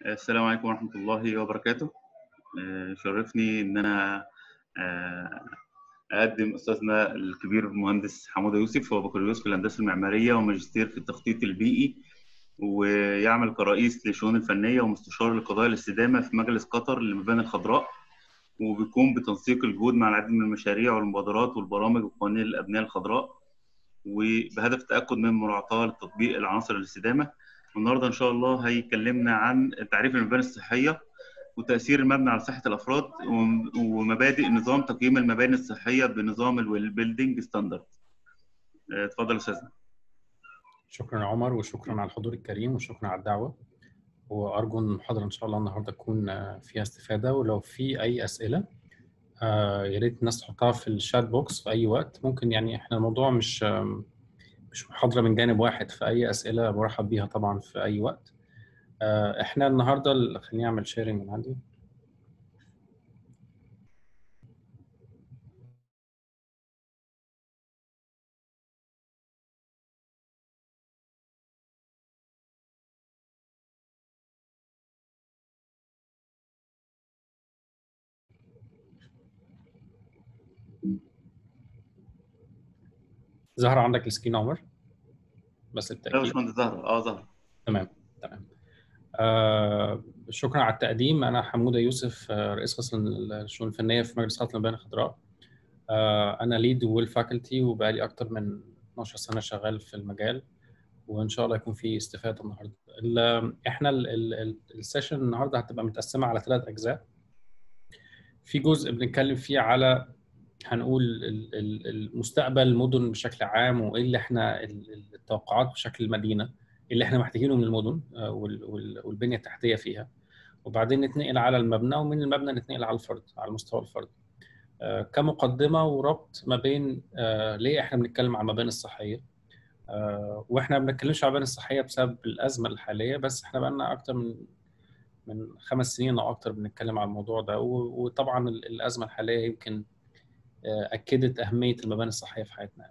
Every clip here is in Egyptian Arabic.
السلام عليكم ورحمة الله وبركاته آه، شرفني إن أنا آه، أقدم أستاذنا الكبير المهندس حمودة يوسف هو بكالوريوس في الهندسة المعمارية وماجستير في التخطيط البيئي ويعمل كرئيس للشؤون الفنية ومستشار لقضايا الاستدامة في مجلس قطر للمباني الخضراء وبيقوم بتنسيق الجهود مع العديد من المشاريع والمبادرات والبرامج وقوانين الأبنية الخضراء وبهدف التأكد من مراعاة لتطبيق العناصر الاستدامة والنهارده ان شاء الله هيكلمنا عن تعريف المباني الصحيه وتاثير المبنى على صحه الافراد ومبادئ نظام تقييم المباني الصحيه بنظام الويل بيلدينج ستاندرد اتفضل استاذنا شكرا يا عمر وشكرا على الحضور الكريم وشكرا على الدعوه وارجو ان المحاضره ان شاء الله النهارده تكون فيها استفاده ولو في اي اسئله يا ريت الناس تحطها في الشات بوكس في اي وقت ممكن يعني احنا الموضوع مش مش محاضرة من جانب واحد فأي أسئلة برحب بيها طبعا في أي وقت إحنا النهاردة خليني أعمل شيرنج من عندي ظهر عندك السكرين عمر بس لا التأكيد باشمهندس ظهر اه ظهر تمام تمام آه شكرا على التقديم انا حموده يوسف آه، رئيس قسم الشؤون الفنيه في مجلس خط المباني الخضراء آه انا ليد ويل فاكولتي وبقالي اكتر من 12 سنه شغال في المجال وان شاء الله يكون في استفاده النهارده ال- احنا ال- ال- ال- السيشن النهارده هتبقى متقسمه على ثلاث اجزاء في جزء بنتكلم فيه على هنقول ال- ال- المستقبل المدن بشكل عام وايه اللي احنا ال- ال- التوقعات بشكل المدينه اللي احنا محتاجينه من المدن آه، وال- وال- والبنيه التحتيه فيها وبعدين نتنقل على المبنى ومن المبنى نتنقل على الفرد على المستوى الفردي آه، كمقدمه وربط ما بين آه، ليه احنا بنتكلم على المباني الصحيه آه، واحنا ما بنتكلمش على المباني الصحيه بسبب الازمه الحاليه بس احنا بقالنا اكتر من من خمس سنين او اكتر بنتكلم على الموضوع ده و- وطبعا ال- الازمه الحاليه يمكن آه، اكدت اهميه المباني الصحيه في حياتنا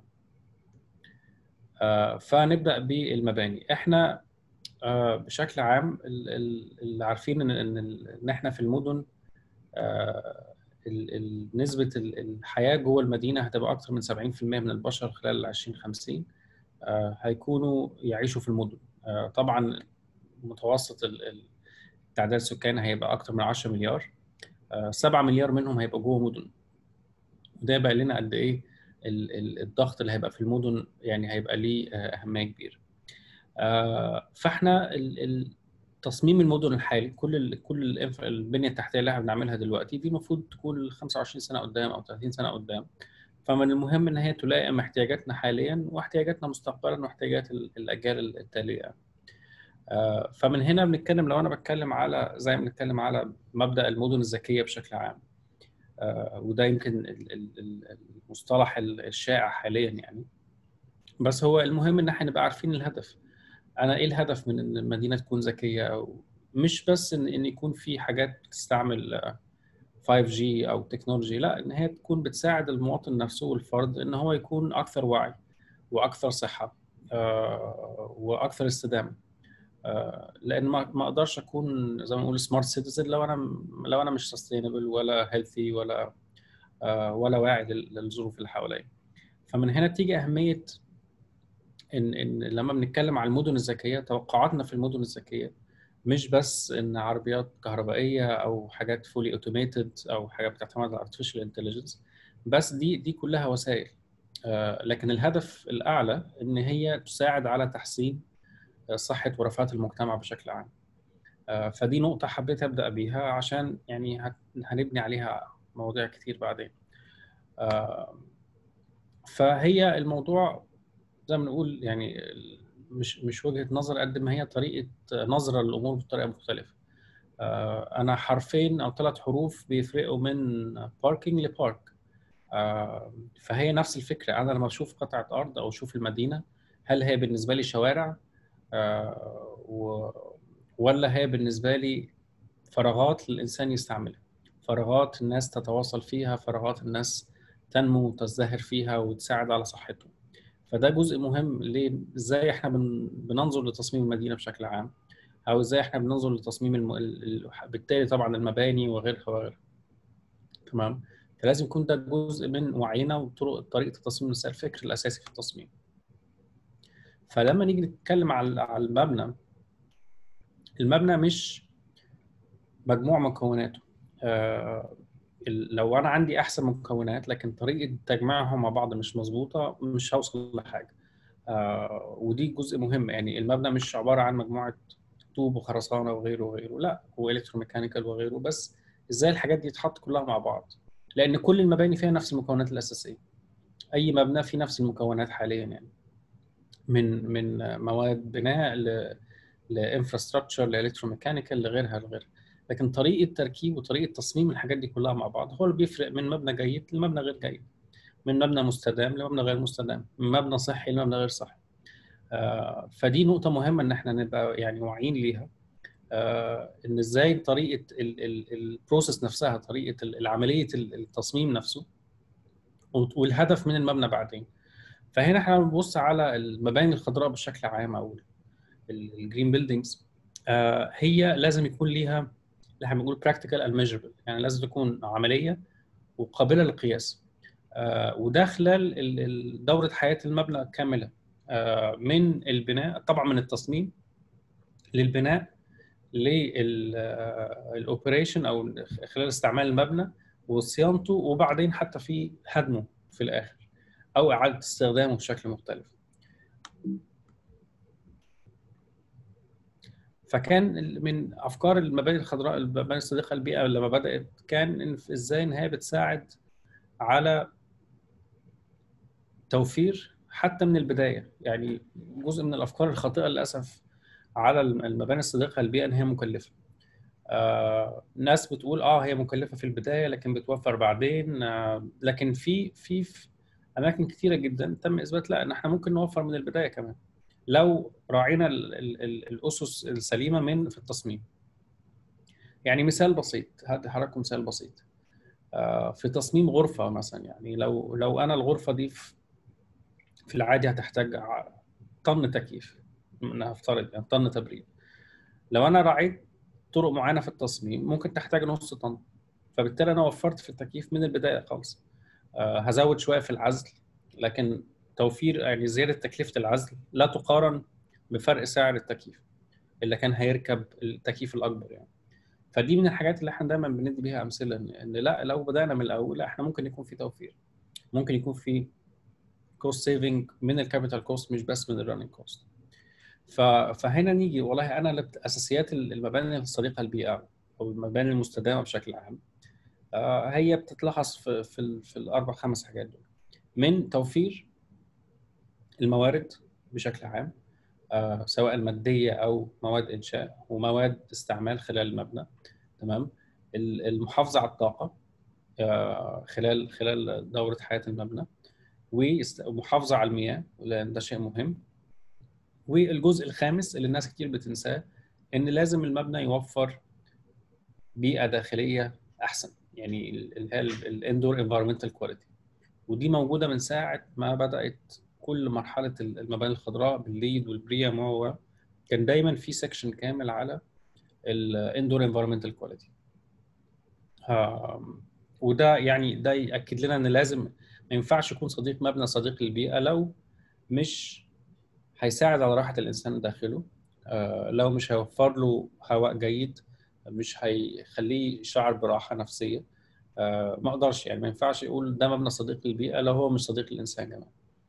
آه، فنبدا بالمباني احنا آه، بشكل عام ال- ال- اللي عارفين ان ان ان احنا في المدن آه، ال- ال- نسبه ال- الحياه جوه المدينه هتبقى اكثر من 70% من البشر خلال 2050 آه، هيكونوا يعيشوا في المدن آه، طبعا متوسط ال- ال- تعداد السكان هيبقى اكثر من 10 مليار 7 مليار منهم هيبقى جوه مدن وده يبقى لنا قد ايه ال- ال- الضغط اللي هيبقى في المدن يعني هيبقى ليه آه، اهميه كبيره آه، فاحنا ال- ال- تصميم المدن الحالي كل ال كل الانف- البنيه التحتيه اللي احنا بنعملها دلوقتي دي المفروض تكون 25 سنه قدام او 30 سنه قدام فمن المهم ان هي تلائم احتياجاتنا حاليا واحتياجاتنا مستقبلا واحتياجات ال- الاجيال التاليه آه، فمن هنا بنتكلم لو انا بتكلم على زي ما بنتكلم على مبدا المدن الذكيه بشكل عام آه، وده يمكن ال- ال- ال- المصطلح الشائع حاليا يعني بس هو المهم ان احنا نبقى عارفين الهدف انا ايه الهدف من ان المدينه تكون ذكيه او مش بس ان ان يكون في حاجات بتستعمل آه، 5G او تكنولوجي لا ان هي تكون بتساعد المواطن نفسه والفرد ان هو يكون اكثر وعي واكثر صحه آه، واكثر استدامه آه، لان ما ما اقدرش اكون زي ما نقول سمارت سيتيزن لو انا لو انا مش سستينبل ولا هيلثي ولا آه، ولا واعي لل- للظروف اللي حواليا فمن هنا تيجي اهميه ان ان لما بنتكلم على المدن الذكيه توقعاتنا في المدن الذكيه مش بس ان عربيات كهربائيه او حاجات فولي اوتوميتد او حاجات بتعتمد على artificial intelligence بس دي دي كلها وسائل آه، لكن الهدف الاعلى ان هي تساعد على تحسين آه، صحه ورفاه المجتمع بشكل عام آه، فدي نقطه حبيت ابدا بيها عشان يعني هت- هنبني عليها مواضيع كتير بعدين آه، فهي الموضوع زي ما نقول يعني مش مش وجهة نظر قد ما هي طريقة نظرة للأمور بطريقة مختلفة. آه، أنا حرفين أو ثلاث حروف بيفرقوا من باركينج لبارك. آه، فهي نفس الفكرة أنا لما بشوف قطعة أرض أو أشوف المدينة هل هي بالنسبة لي شوارع آه، و- ولا هي بالنسبة لي فراغات للإنسان يستعملها فراغات الناس تتواصل فيها فراغات الناس تنمو وتزدهر فيها وتساعد على صحتهم فده جزء مهم ليه ازاي احنا بن... بننظر لتصميم المدينه بشكل عام او ازاي احنا بننظر لتصميم الم... ال... بالتالي طبعا المباني وغيرها وغيرها تمام فلازم يكون ده جزء من وعينا وطرق طريقه التصميم نفسها الفكر الاساسي في التصميم فلما نيجي نتكلم على على المبنى المبنى مش مجموع مكوناته آه لو انا عندي احسن مكونات لكن طريقه تجميعهم مع بعض مش مظبوطه مش هوصل لحاجه آه ودي جزء مهم يعني المبنى مش عباره عن مجموعه طوب وخرسانه وغيره وغيره لا هو الكتروميكانيكال وغيره بس ازاي الحاجات دي تتحط كلها مع بعض لان كل المباني فيها نفس المكونات الاساسيه اي مبنى فيه نفس المكونات حاليا يعني من من مواد بناء ل لانفراستراكشر لالكتروميكانيكال لغيرها لغيرها لكن طريقه تركيب وطريقه تصميم الحاجات دي كلها مع بعض هو اللي بيفرق من مبنى جيد لمبنى غير جيد من مبنى مستدام لمبنى غير مستدام من مبنى صحي لمبنى غير صحي آه فدي نقطه مهمه ان احنا نبقى يعني واعيين ليها آه ان ازاي طريقه البروسيس نفسها طريقه العمليه التصميم نفسه والهدف من المبنى بعدين فهنا احنا بنبص على المباني الخضراء بشكل عام او الجرين بيلدينجز آه هي لازم يكون ليها اللي احنا بنقول براكتيكال اند ميجربل يعني لازم تكون عمليه وقابله للقياس آه وده خلال دوره حياه المبنى كامله آه من البناء طبعا من التصميم للبناء للاوبريشن او خلال استعمال المبنى وصيانته وبعدين حتى في هدمه في الاخر او اعاده استخدامه بشكل مختلف فكان من افكار المباني الخضراء المباني الصديقه للبيئه لما بدات كان إن ازاي ان هي بتساعد على توفير حتى من البدايه يعني جزء من الافكار الخاطئه للاسف على المباني الصديقه للبيئه ان هي مكلفه آه ناس بتقول اه هي مكلفه في البدايه لكن بتوفر بعدين آه لكن في في, في اماكن كثيره جدا تم اثبات لا ان احنا ممكن نوفر من البدايه كمان لو راعينا الاسس السليمه من في التصميم يعني مثال بسيط هدي حضراتكم مثال بسيط في تصميم غرفه مثلا يعني لو لو انا الغرفه دي في, في العادي هتحتاج طن تكييف هفترض يعني طن تبريد لو انا راعيت طرق معينه في التصميم ممكن تحتاج نص طن فبالتالي انا وفرت في التكييف من البدايه خالص هزود شويه في العزل لكن توفير يعني زياده تكلفه العزل لا تقارن بفرق سعر التكييف اللي كان هيركب التكييف الاكبر يعني فدي من الحاجات اللي احنا دايما بندي بيها امثله ان لا لو بدانا من الاول لا احنا ممكن يكون في توفير ممكن يكون في كوست سيفنج من الكابيتال كوست مش بس من الرننج كوست فهنا نيجي والله انا اساسيات المباني الصديقه للبيئه او المباني المستدامه بشكل عام هي بتتلخص في في, في الاربع خمس حاجات دول من توفير الموارد بشكل عام آه سواء الماديه او مواد انشاء ومواد استعمال خلال المبنى تمام المحافظه على الطاقه آه خلال خلال دوره حياه المبنى ومحافظه على المياه لان ده شيء مهم والجزء الخامس اللي الناس كتير بتنساه ان لازم المبنى يوفر بيئه داخليه احسن يعني اللي هي الاندور انفيرمنتال كواليتي ودي موجوده من ساعه ما بدات كل مرحله المباني الخضراء بالليد والبريم و كان دايما في سكشن كامل على الاندور انفيرمنتال كواليتي وده يعني ده ياكد لنا ان لازم ما ينفعش يكون صديق مبنى صديق للبيئه لو مش هيساعد على راحه الانسان داخله لو مش هيوفر له هواء جيد مش هيخليه يشعر براحه نفسيه آه ما اقدرش يعني ما ينفعش يقول ده مبنى صديق للبيئه لو هو مش صديق للانسان كمان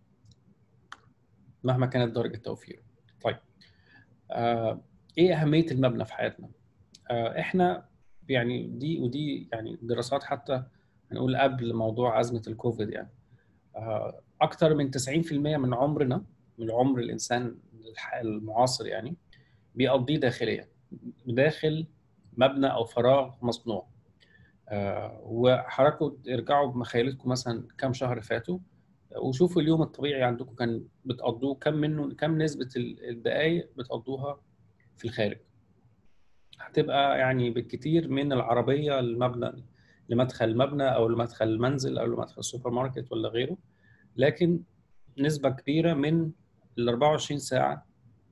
مهما كانت درجه توفيره طيب آه ايه اهميه المبنى في حياتنا آه احنا يعني دي ودي يعني دراسات حتى هنقول قبل موضوع ازمه الكوفيد يعني آه اكثر من 90% من عمرنا من عمر الانسان المعاصر يعني بيقضيه داخليا داخل مبنى او فراغ مصنوع آه وحضراتكم ارجعوا بمخيلتكم مثلا كم شهر فاتوا وشوفوا اليوم الطبيعي عندكم كان بتقضوه كم منه كم نسبه الدقائق بتقضوها في الخارج هتبقى يعني بالكثير من العربيه المبنى لمدخل المبنى او لمدخل المنزل او لمدخل السوبر ماركت ولا غيره لكن نسبه كبيره من ال 24 ساعه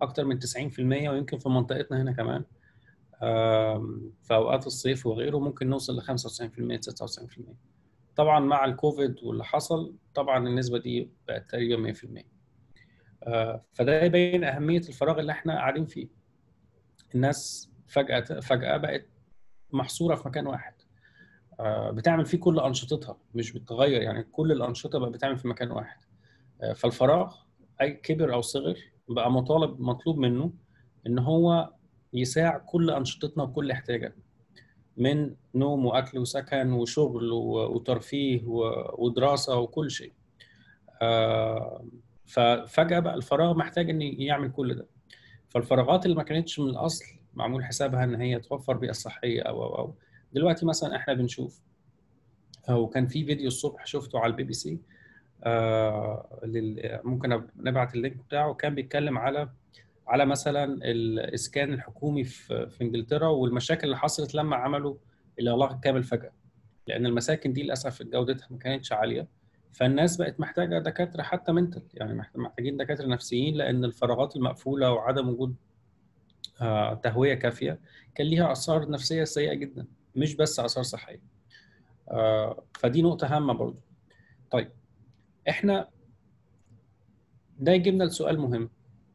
اكتر من 90% ويمكن في منطقتنا هنا كمان آم، في اوقات الصيف وغيره ممكن نوصل ل 95% 99% طبعا مع الكوفيد واللي حصل طبعا النسبه دي بقت تقريبا 100% آه، فده يبين اهميه الفراغ اللي احنا قاعدين فيه الناس فجاه فجاه بقت محصوره في مكان واحد آه، بتعمل فيه كل انشطتها مش بتغير يعني كل الانشطه بقى بتعمل في مكان واحد آه، فالفراغ اي كبر او صغر بقى مطالب مطلوب منه ان هو يساع كل انشطتنا وكل احتياجاتنا من نوم واكل وسكن وشغل و- وترفيه و- ودراسه وكل شيء آه، ففجاه بقى الفراغ محتاج ان يعمل كل ده فالفراغات اللي ما كانتش من الاصل معمول حسابها ان هي توفر بيئه صحيه او او او دلوقتي مثلا احنا بنشوف او كان في فيديو الصبح شفته على البي بي سي آه لل... ممكن أب- نبعت اللينك بتاعه كان بيتكلم على على مثلا الاسكان الحكومي في في انجلترا والمشاكل اللي حصلت لما عملوا الاغلاق الكامل فجاه لان المساكن دي للاسف جودتها ما كانتش عاليه فالناس بقت محتاجه دكاتره حتى منتل يعني محت- محتاجين دكاتره نفسيين لان الفراغات المقفوله وعدم وجود آه، تهويه كافيه كان ليها اثار نفسيه سيئه جدا مش بس اثار صحيه آه، فدي نقطه هامه برضو طيب احنا ده يجيبنا لسؤال مهم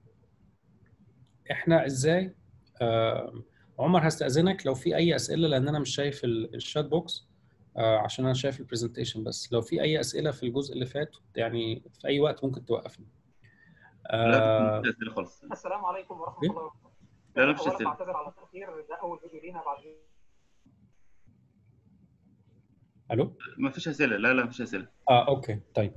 احنا ازاي آه، عمر هستأذنك لو في اي اسئله لان انا مش شايف ال- الشات بوكس آه، عشان انا شايف البرزنتيشن بس لو في اي اسئله في الجزء اللي فات يعني في اي وقت ممكن توقفني لا آه، مفيش اسئله خالص السلام عليكم ورحمه إيه؟ الله وبركاته. لا لا مفيش اولا اسئله بعتذر على التاخير ده اول فيديو لينا بعد الو مفيش اسئله لا لا مفيش اسئله اه اوكي طيب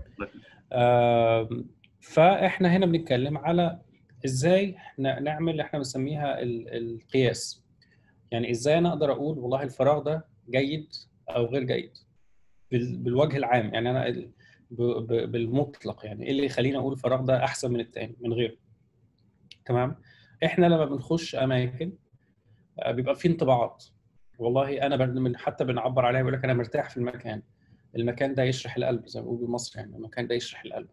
آم، فاحنا هنا بنتكلم على ازاي ن- نعمل اللي احنا بنسميها ال- القياس يعني ازاي انا اقدر اقول والله الفراغ ده جيد او غير جيد بال- بالوجه العام يعني انا ال- ب- ب- بالمطلق يعني ايه اللي يخليني اقول الفراغ ده احسن من التاني من غيره تمام احنا لما بنخش اماكن آه، بيبقى في انطباعات والله انا بن- من- حتى بنعبر عليها بيقول لك انا مرتاح في المكان المكان ده يشرح القلب زي ما بيقولوا بالمصري يعني المكان ده يشرح القلب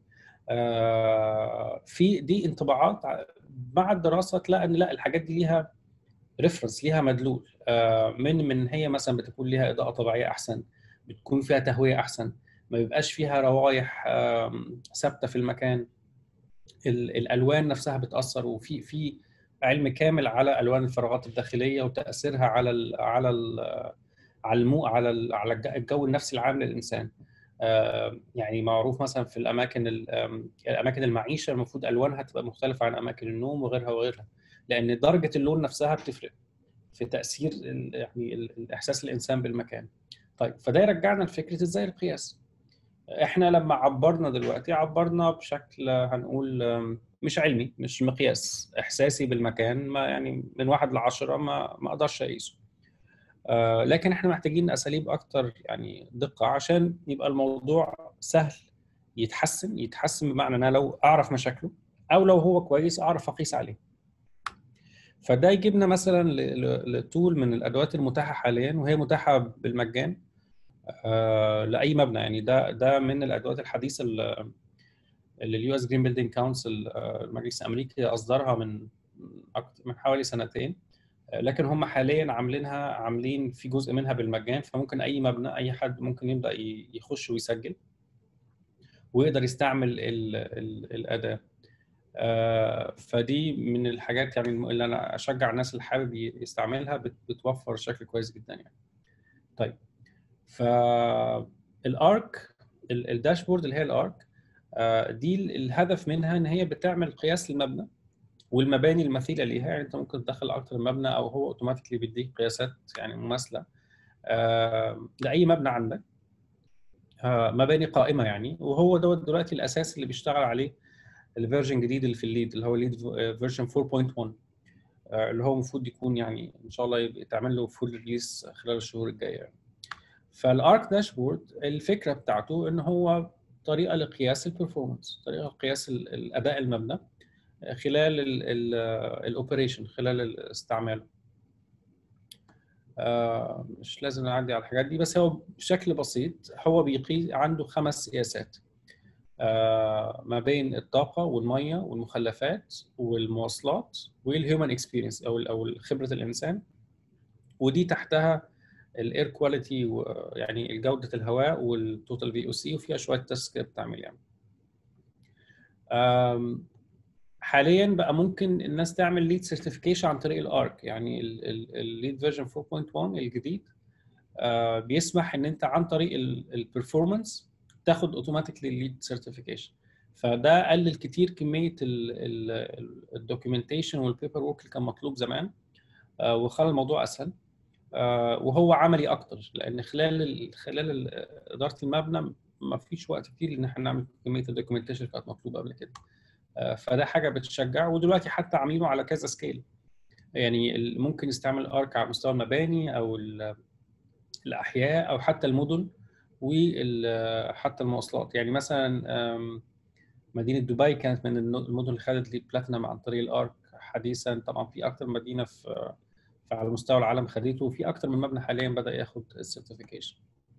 آه، في دي انطباعات ع- مع الدراسه تلاقي ان لا الحاجات دي ليها ريفرنس ليها مدلول آه، من من هي مثلا بتكون ليها اضاءه طبيعيه احسن بتكون فيها تهويه احسن ما بيبقاش فيها روايح آم، ثابته في المكان ال- الالوان نفسها بتاثر وفي في علم كامل على الوان الفراغات الداخليه وتاثيرها على ال على ال على المو على ال على الج- الجو النفسي العام للانسان آه، يعني معروف مثلا في الاماكن ال- آم، الاماكن المعيشه المفروض الوانها تبقى مختلفه عن اماكن النوم وغيرها وغيرها لان درجه اللون نفسها بتفرق في تاثير ال- يعني ال- الاحساس الانسان بالمكان طيب فده يرجعنا لفكره ازاي القياس احنا لما عبرنا دلوقتي عبرنا بشكل هنقول آم، مش علمي مش مقياس احساسي بالمكان ما يعني من واحد لعشرة ما ما اقدرش اقيسه آه، لكن احنا محتاجين اساليب اكتر يعني دقه عشان يبقى الموضوع سهل يتحسن يتحسن بمعنى ان انا لو اعرف مشاكله او لو هو كويس اعرف اقيس عليه فده يجيبنا مثلا ل- ل- لتول من الادوات المتاحه حاليا وهي متاحه بالمجان آه، لاي مبنى يعني ده ده من الادوات الحديثه اللي اليو اس جرين بيلدينج كونسل المجلس الامريكي اصدرها من أكتر من حوالي سنتين آه، لكن هم حاليا عاملينها عاملين في جزء منها بالمجان فممكن اي مبنى اي حد ممكن يبدا ي- يخش ويسجل ويقدر يستعمل ال ال الاداه آه، فدي من الحاجات يعني اللي انا اشجع الناس اللي حابب ي- يستعملها بت- بتوفر شكل كويس جدا يعني طيب فالارك الداشبورد اللي هي الارك آه، دي ال- الهدف منها ان هي بتعمل قياس للمبنى والمباني المثيله ليها يعني انت ممكن تدخل اكتر من مبنى او هو اوتوماتيكلي بيديك قياسات يعني مماثله آه، لاي مبنى عندك آه، مباني قائمه يعني وهو دوت دلوقتي الاساس اللي بيشتغل عليه الفيرجن الجديد اللي في الليد اللي هو الليد فيرجن 4.1 آه، اللي هو المفروض يكون يعني ان شاء الله يبقى يتعمل له فول ريليس خلال الشهور الجايه يعني. فالارك داشبورد الفكره بتاعته ان هو طريقه لقياس البرفورمانس طريقه لقياس ال- الاداء المبنى خلال الاوبريشن خلال استعماله آه، مش لازم نعدي على الحاجات دي بس هو بشكل بسيط هو بيقيس عنده خمس قياسات آه، ما بين الطاقه والميه والمخلفات والمواصلات والهيومن اكسبيرينس او او خبره الانسان ودي تحتها الاير كواليتي يعني جوده الهواء والتوتال في او سي وفيها شويه تيست كده بتعمل يعني آم، حاليا بقى ممكن الناس تعمل ليد سيرتيفيكيشن عن طريق الارك يعني الليد فيرجن 4.1 الجديد آه، بيسمح ان انت عن طريق البرفورمانس تاخد اوتوماتيكلي الليد سيرتيفيكيشن فده قلل كتير كميه الدوكيومنتيشن والبيبر ورك اللي كان مطلوب زمان آه، وخلى الموضوع اسهل آه، وهو عملي اكتر لان خلال ال- خلال ال- اداره المبنى ما فيش وقت كتير ان احنا نعمل كميه الدوكيومنتيشن اللي كانت مطلوبه قبل كده آه، فده حاجه بتشجع ودلوقتي حتى عاملينه على كذا سكيل يعني ال- ممكن يستعمل ارك على مستوى المباني او ال- الاحياء او حتى المدن وحتى المواصلات يعني مثلا آم، مدينه دبي كانت من الن- المدن اللي خدت لي بلاتينم عن طريق الارك حديثا طبعا في اكتر من مدينه في في على مستوى العالم خدته وفي اكتر من مبنى حاليا بدا ياخد السيرتيفيكيشن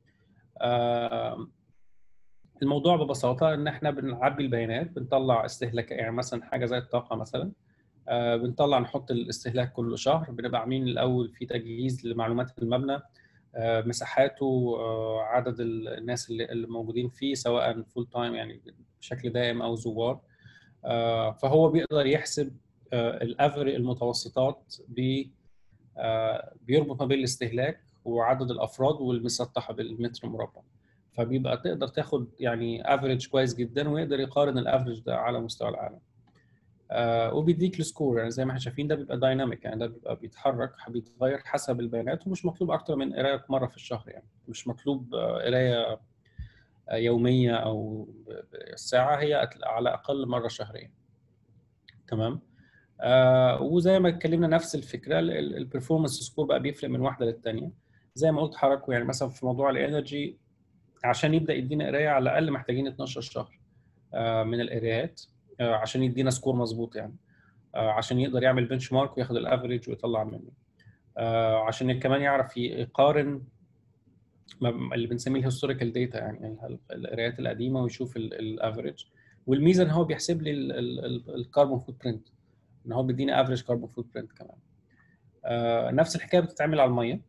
الموضوع ببساطه ان احنا بنعبي البيانات بنطلع استهلاك يعني مثلا حاجه زي الطاقه مثلا آه، بنطلع نحط الاستهلاك كل شهر بنبقى عاملين الاول في تجهيز لمعلومات المبنى آه، مساحاته آه، عدد ال- الناس اللي اللي موجودين فيه سواء فول تايم يعني بشكل دائم او زوار آه، فهو بيقدر يحسب الافري المتوسطات ب آه، بيربط ما بين الاستهلاك وعدد الافراد والمسطحه بالمتر مربع فبيبقى تقدر تاخد يعني افريج كويس جدا ويقدر يقارن الافريج ده على مستوى العالم آه وبيديك السكور يعني زي ما احنا شايفين ده بيبقى دايناميك يعني ده بيبقى بيتحرك بيتغير حسب البيانات ومش مطلوب اكتر من قرايه مره في الشهر يعني مش مطلوب آه، قرايه آه، يوميه او ب- ب- الساعه هي أت- على الاقل مره شهريا تمام آه وزي ما اتكلمنا نفس الفكره البرفورمانس سكور بقى بيفرق من واحده للثانيه زي ما قلت حضراتكم يعني مثلا في موضوع الانرجي عشان يبدا يدينا قرايه على الاقل محتاجين 12 شهر آه من القرايات آه عشان يدينا سكور مظبوط يعني آه عشان يقدر يعمل بنش مارك وياخد الافريج ويطلع منه آه عشان كمان يعرف يقارن ما- اللي بنسميه الهيستوريكال داتا يعني ال- القرايات القديمه ويشوف الافريج والميزه ان هو بيحسب لي الكربون فوت برنت ان هو بيديني افريج كربون فوت برنت كمان آه نفس الحكايه بتتعمل على الميه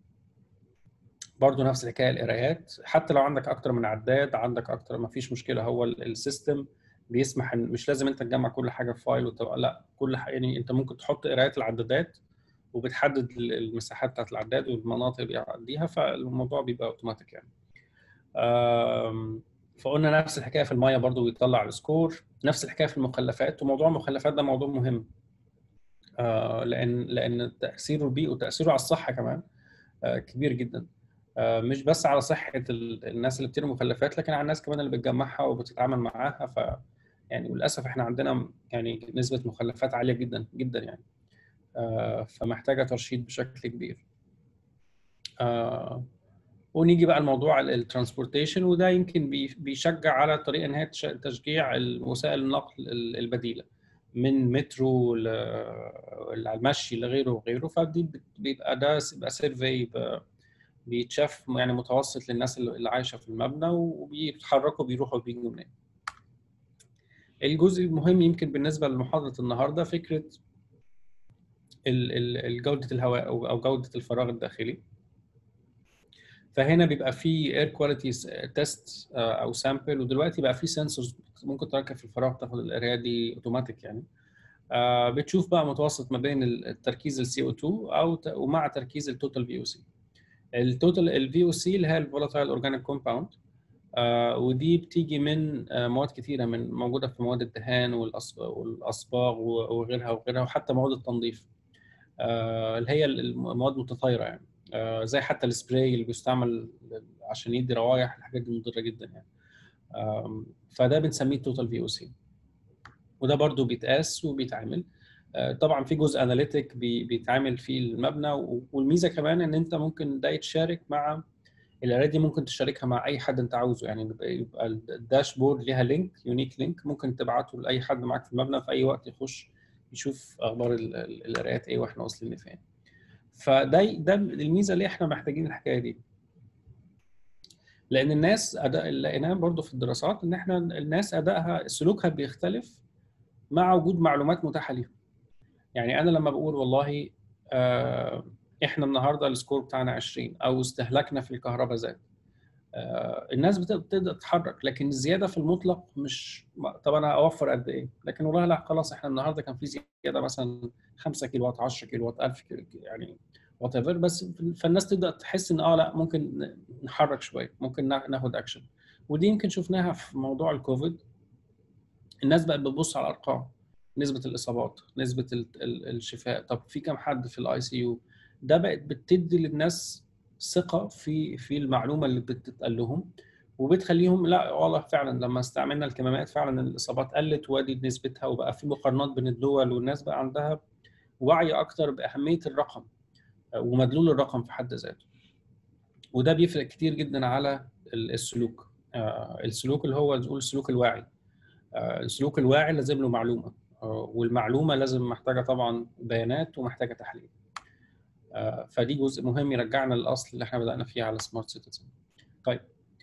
برضه نفس الحكايه القرايات حتى لو عندك اكتر من عداد عندك اكتر ما فيش مشكله هو ال- السيستم بيسمح ان مش لازم انت تجمع كل حاجه في فايل وتبقى لا كل حاجة يعني انت ممكن تحط قرايات العدادات وبتحدد ال- المساحات بتاعت العداد والمناطق اللي بيعديها فالموضوع بيبقى اوتوماتيك يعني آم، فقلنا نفس الحكايه في الميه برضو بيطلع السكور نفس الحكايه في المخلفات وموضوع المخلفات ده موضوع مهم آه، لان لان تاثيره البيئي وتاثيره على الصحه كمان آه، كبير جدا آه، مش بس على صحه ال- الناس اللي بترمي مخلفات لكن على الناس كمان اللي بتجمعها وبتتعامل معاها ف يعني وللاسف احنا عندنا يعني نسبه مخلفات عاليه جدا جدا يعني آه، فمحتاجه ترشيد بشكل كبير آه، ونيجي بقى لموضوع الترانسبورتيشن وده يمكن بي- بيشجع على طريقه ان هي تش- تشجيع وسائل النقل ال- البديله من مترو ل- على المشي لغيره وغيره فدي بت- بيبقى ده بيبقى سيرفي بيتشاف يعني متوسط للناس اللي اللي عايشه في المبنى وبيتحركوا بيروحوا وبيجوا منين. الجزء المهم يمكن بالنسبه لمحاضره النهارده فكره ال- ال- ال- جوده الهواء او أو جوده الفراغ الداخلي. فهنا بيبقى في اير كواليتي تيست او سامبل ودلوقتي بقى في سنسورز ممكن تركب في الفراغ تاخد القرايه دي اوتوماتيك يعني آه، بتشوف بقى متوسط ما بين التركيز السي او 2 او ت- ومع تركيز التوتال في او سي التوتال الفي او سي اللي هي الفولاتايل اورجانيك كومباوند ودي بتيجي من آه، مواد كثيره من موجوده في مواد الدهان والأص- والاصباغ و- وغيرها وغيرها وحتى مواد التنظيف آه، اللي هي المواد المتطايره يعني آه، زي حتى السبراي اللي بيستعمل عشان يدي روايح الحاجات دي مضره جدا يعني آم، فده بنسميه توتال في او سي وده برضو بيتقاس وبيتعمل آه، طبعا في جزء اناليتيك بيتعمل فيه المبنى و- والميزه كمان ان انت ممكن ده يتشارك مع القرايه دي ممكن تشاركها مع اي حد انت عاوزه يعني يبقى يبقى الداشبورد ليها لينك يونيك لينك ممكن تبعته لاي حد معاك في المبنى في اي وقت يخش يشوف اخبار ال- ال- القرايات ايه واحنا واصلين لفين فده ده الميزه اللي احنا محتاجين الحكايه دي لان الناس اداء اللي لقيناه برضه في الدراسات ان احنا الناس ادائها سلوكها بيختلف مع وجود معلومات متاحه ليهم يعني انا لما بقول والله آه، احنا النهارده السكور بتاعنا 20 او استهلاكنا في الكهرباء زاد آه، الناس بت- بتبدا تتحرك لكن الزياده في المطلق مش ما- طب انا اوفر قد ايه لكن والله لا خلاص احنا النهارده كان في زياده مثلا 5 كيلو وات 10 كيلو وات 1000 كيلو يعني وات ايفر بس فالناس تبدا تحس ان اه لا ممكن نحرك شويه ممكن نا- ناخد اكشن ودي يمكن شفناها في موضوع الكوفيد الناس بقت بتبص على الارقام نسبه الاصابات نسبه ال- ال- الشفاء طب في كام حد في الاي سي يو ده بقت بتدي للناس ثقه في في المعلومه اللي بتتقال لهم وبتخليهم لا والله فعلا لما استعملنا الكمامات فعلا الاصابات قلت وادي نسبتها وبقى في مقارنات بين الدول والناس بقى عندها وعي اكتر باهميه الرقم ومدلول الرقم في حد ذاته وده بيفرق كتير جدا على ال- السلوك آه، السلوك اللي هو نقول السلوك الواعي آه، السلوك الواعي لازم له معلومه آه، والمعلومه لازم محتاجه طبعا بيانات ومحتاجه تحليل آه، فدي جزء مهم يرجعنا للاصل اللي احنا بدانا فيه على سمارت سيتيزن طيب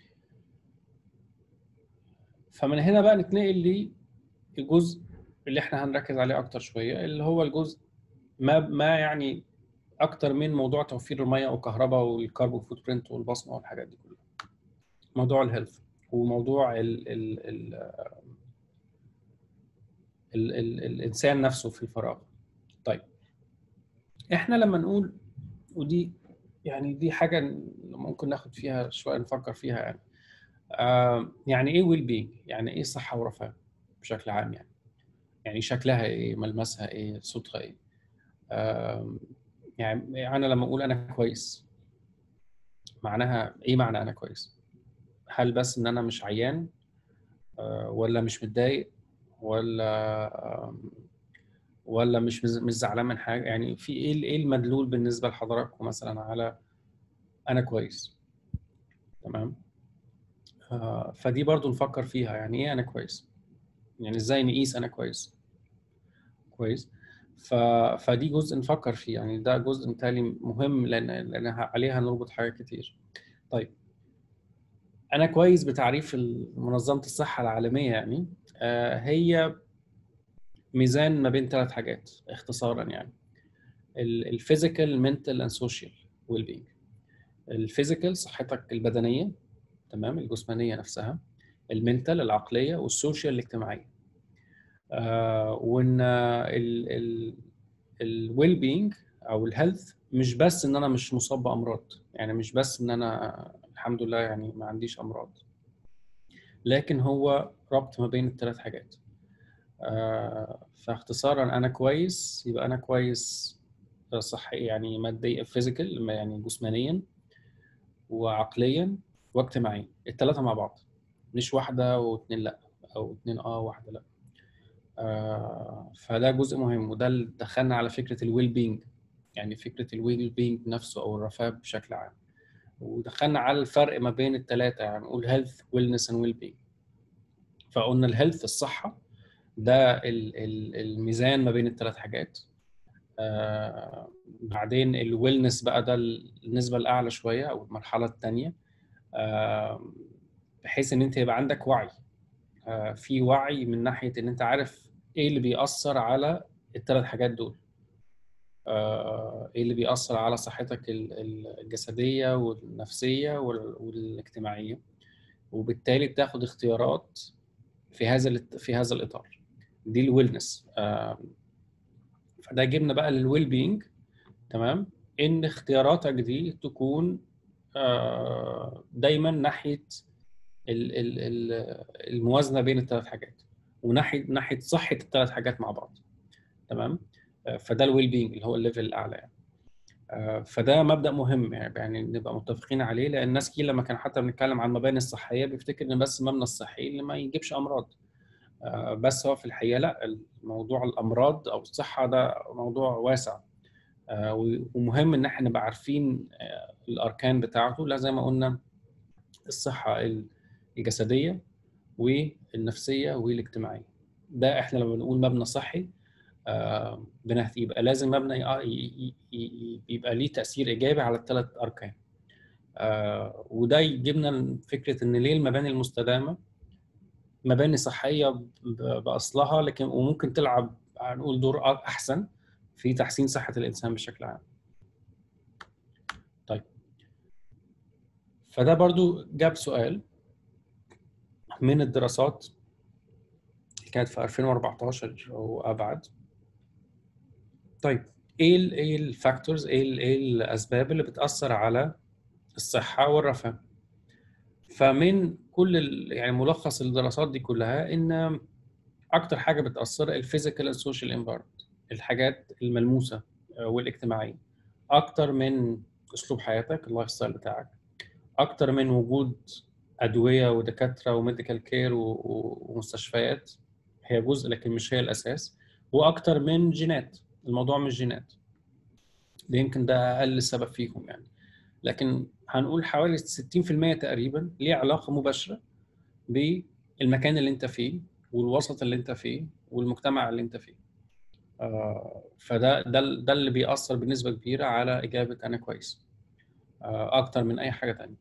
فمن هنا بقى نتنقل للجزء اللي احنا هنركز عليه اكتر شويه اللي هو الجزء ما ما يعني اكتر من موضوع توفير الميه والكهرباء والكاربون فوت برنت والبصمه والحاجات دي كلها موضوع الهيلث وموضوع ال ال ال ال ال الانسان نفسه في الفراغ طيب احنا لما نقول ودي يعني دي حاجه ممكن ناخد فيها شويه نفكر فيها يعني آه يعني ايه ويل بينج يعني ايه صحه ورفاه بشكل عام يعني يعني شكلها ايه ملمسها ايه صوتها ايه آه يعني انا لما اقول انا كويس معناها ايه معنى انا كويس هل بس ان انا مش عيان آه ولا مش متضايق ولا ولا مش مش زعلان من حاجه يعني في ايه ايه المدلول بالنسبه لحضراتكم مثلا على انا كويس تمام آه فدي برضو نفكر فيها يعني ايه انا كويس يعني ازاي نقيس انا كويس كويس ف... فدي جزء نفكر فيه يعني ده جزء بالتالي مهم لان لان عليها نربط حاجات كتير طيب انا كويس بتعريف منظمه الصحه العالميه يعني آه هي ميزان ما بين ثلاث حاجات اختصارا يعني الفيزيكال منتال اند سوشيال ويل بينج الفيزيكال صحتك البدنيه تمام الجسمانيه نفسها المنتال العقليه والسوشيال الاجتماعيه آه وان الويل بينج او الهيلث مش بس ان انا مش مصاب بامراض يعني مش بس ان انا الحمد لله يعني ما عنديش امراض لكن هو ربط ما بين الثلاث حاجات آه فاختصارا انا كويس يبقى انا كويس صحي يعني ماديا فيزيكال يعني جسمانيا وعقليا واجتماعيا الثلاثه مع بعض مش واحده واثنين لا او اثنين اه واحده لا آه فده جزء مهم وده اللي دخلنا على فكره الويل بينج يعني فكره الويل بينج نفسه او الرفاه بشكل عام ودخلنا على الفرق ما بين الثلاثه يعني نقول هيلث ويلنس اند ويل بينج فقلنا الهيلث الصحه ده الميزان ما بين الثلاث حاجات آه بعدين الويلنس بقى ده النسبه الاعلى شويه او المرحله الثانيه آه بحيث ان انت يبقى عندك وعي آه في وعي من ناحيه ان انت عارف ايه اللي بيأثر على الثلاث حاجات دول ايه اللي بيأثر على صحتك الجسديه والنفسيه والاجتماعيه وبالتالي بتاخد اختيارات في هذا في هذا الاطار دي الويلنس فده جبنا بقى للويل بينج تمام ان اختياراتك دي تكون دايما ناحيه الموازنه بين الثلاث حاجات وناحيه ناحيه صحه الثلاث حاجات مع بعض تمام فده الويل بينج اللي هو الليفل الاعلى يعني فده مبدا مهم يعني نبقى متفقين عليه لان الناس كتير لما كان حتى بنتكلم عن المباني الصحيه بيفتكر ان بس المبنى الصحي اللي ما يجيبش امراض بس هو في الحقيقه لا موضوع الامراض او الصحه ده موضوع واسع ومهم ان احنا نبقى عارفين الاركان بتاعته لا زي ما قلنا الصحه الجسديه والنفسيه والاجتماعيه ده احنا لما بنقول مبنى صحي يبقى لازم مبنى يبقى ليه تاثير ايجابي على الثلاث اركان آه، وده يجيبنا فكره ان ليه المباني المستدامه مباني صحيه ب- باصلها لكن وممكن تلعب هنقول دور أ- احسن في تحسين صحه الانسان بشكل عام. طيب فده برضو جاب سؤال من الدراسات اللي كانت في 2014 او ابعد طيب ايه ال ايه الفاكتورز ايه ال ايه الاسباب اللي بتاثر على الصحه والرفاه فمن كل ال يعني ملخص الدراسات دي كلها ان اكتر حاجه بتاثر الفيزيكال اند سوشيال انفايرمنت الحاجات الملموسه آه، والاجتماعيه اكتر من اسلوب حياتك اللايف ستايل بتاعك اكتر من وجود ادويه ودكاتره وميديكال كير ومستشفيات هي جزء لكن مش هي الاساس واكتر من جينات الموضوع مش جينات ده يمكن ده اقل سبب فيهم يعني لكن هنقول حوالي 60% تقريبا ليه علاقه مباشره بالمكان اللي انت فيه والوسط اللي انت فيه والمجتمع اللي انت فيه آه، فده ده ده اللي بيأثر بنسبه كبيره على اجابه انا كويس آه، اكتر من اي حاجه تانية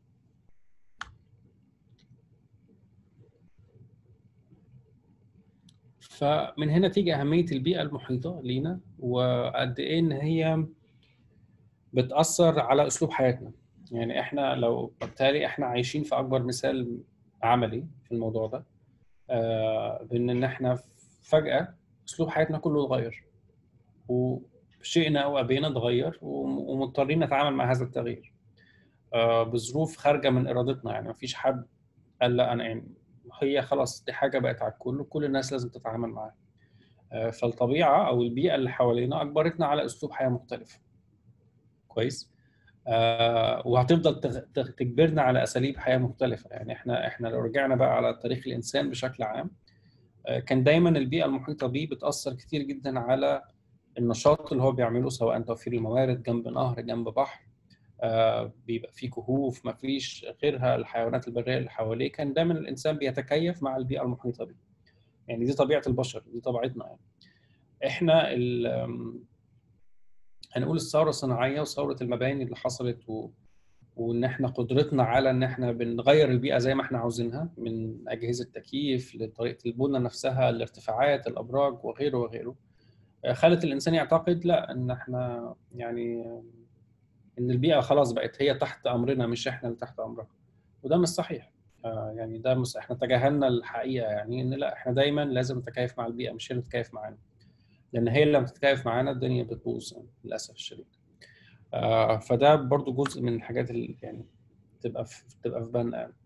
فمن هنا تيجي أهمية البيئة المحيطة لينا وقد إيه إن هي بتأثر على أسلوب حياتنا يعني إحنا لو بالتالي إحنا عايشين في أكبر مثال عملي في الموضوع ده آه، بإن إن إحنا فجأة أسلوب حياتنا كله اتغير وشئنا أو أبينا اتغير وم- ومضطرين نتعامل مع هذا التغيير آه، بظروف خارجة من إرادتنا يعني مفيش حد قال لا أنا يعني هي خلاص دي حاجة بقت على الكل وكل الناس لازم تتعامل معاها آه، فالطبيعة أو البيئة اللي حوالينا أجبرتنا على أسلوب حياة مختلف كويس آه، وهتفضل تغ- تغ- تجبرنا على أساليب حياة مختلفة يعني إحنا إحنا لو رجعنا بقى على تاريخ الإنسان بشكل عام آه، كان دايما البيئة المحيطة بيه بتأثر كتير جدا على النشاط اللي هو بيعمله سواء توفير الموارد جنب نهر جنب بحر آه، بيبقى فيه كهوف ما فيش غيرها الحيوانات البرية اللي حواليه كان دايما الإنسان بيتكيف مع البيئة المحيطة بيه يعني دي طبيعة البشر دي طبيعتنا يعني احنا ال- آم، هنقول الثورة الصناعية وثورة المباني اللي حصلت و... وان احنا قدرتنا على ان احنا بنغير البيئة زي ما احنا عاوزينها من أجهزة تكييف لطريقة البنى نفسها الارتفاعات الأبراج وغيره وغيره آه، خلت الإنسان يعتقد لا ان احنا يعني ان البيئة خلاص بقت هي تحت أمرنا مش احنا اللي تحت أمرها وده مش صحيح آه، يعني ده مش احنا تجاهلنا الحقيقة يعني ان لا احنا دايما لازم نتكيف مع البيئة مش هي اللي تتكيف معانا لان هي اللي لما تتكيف معانا الدنيا بتبوظ يعني للاسف الشديد آه، فده برضو جزء من الحاجات اللي يعني تبقى في تبقى في بالنا يعني.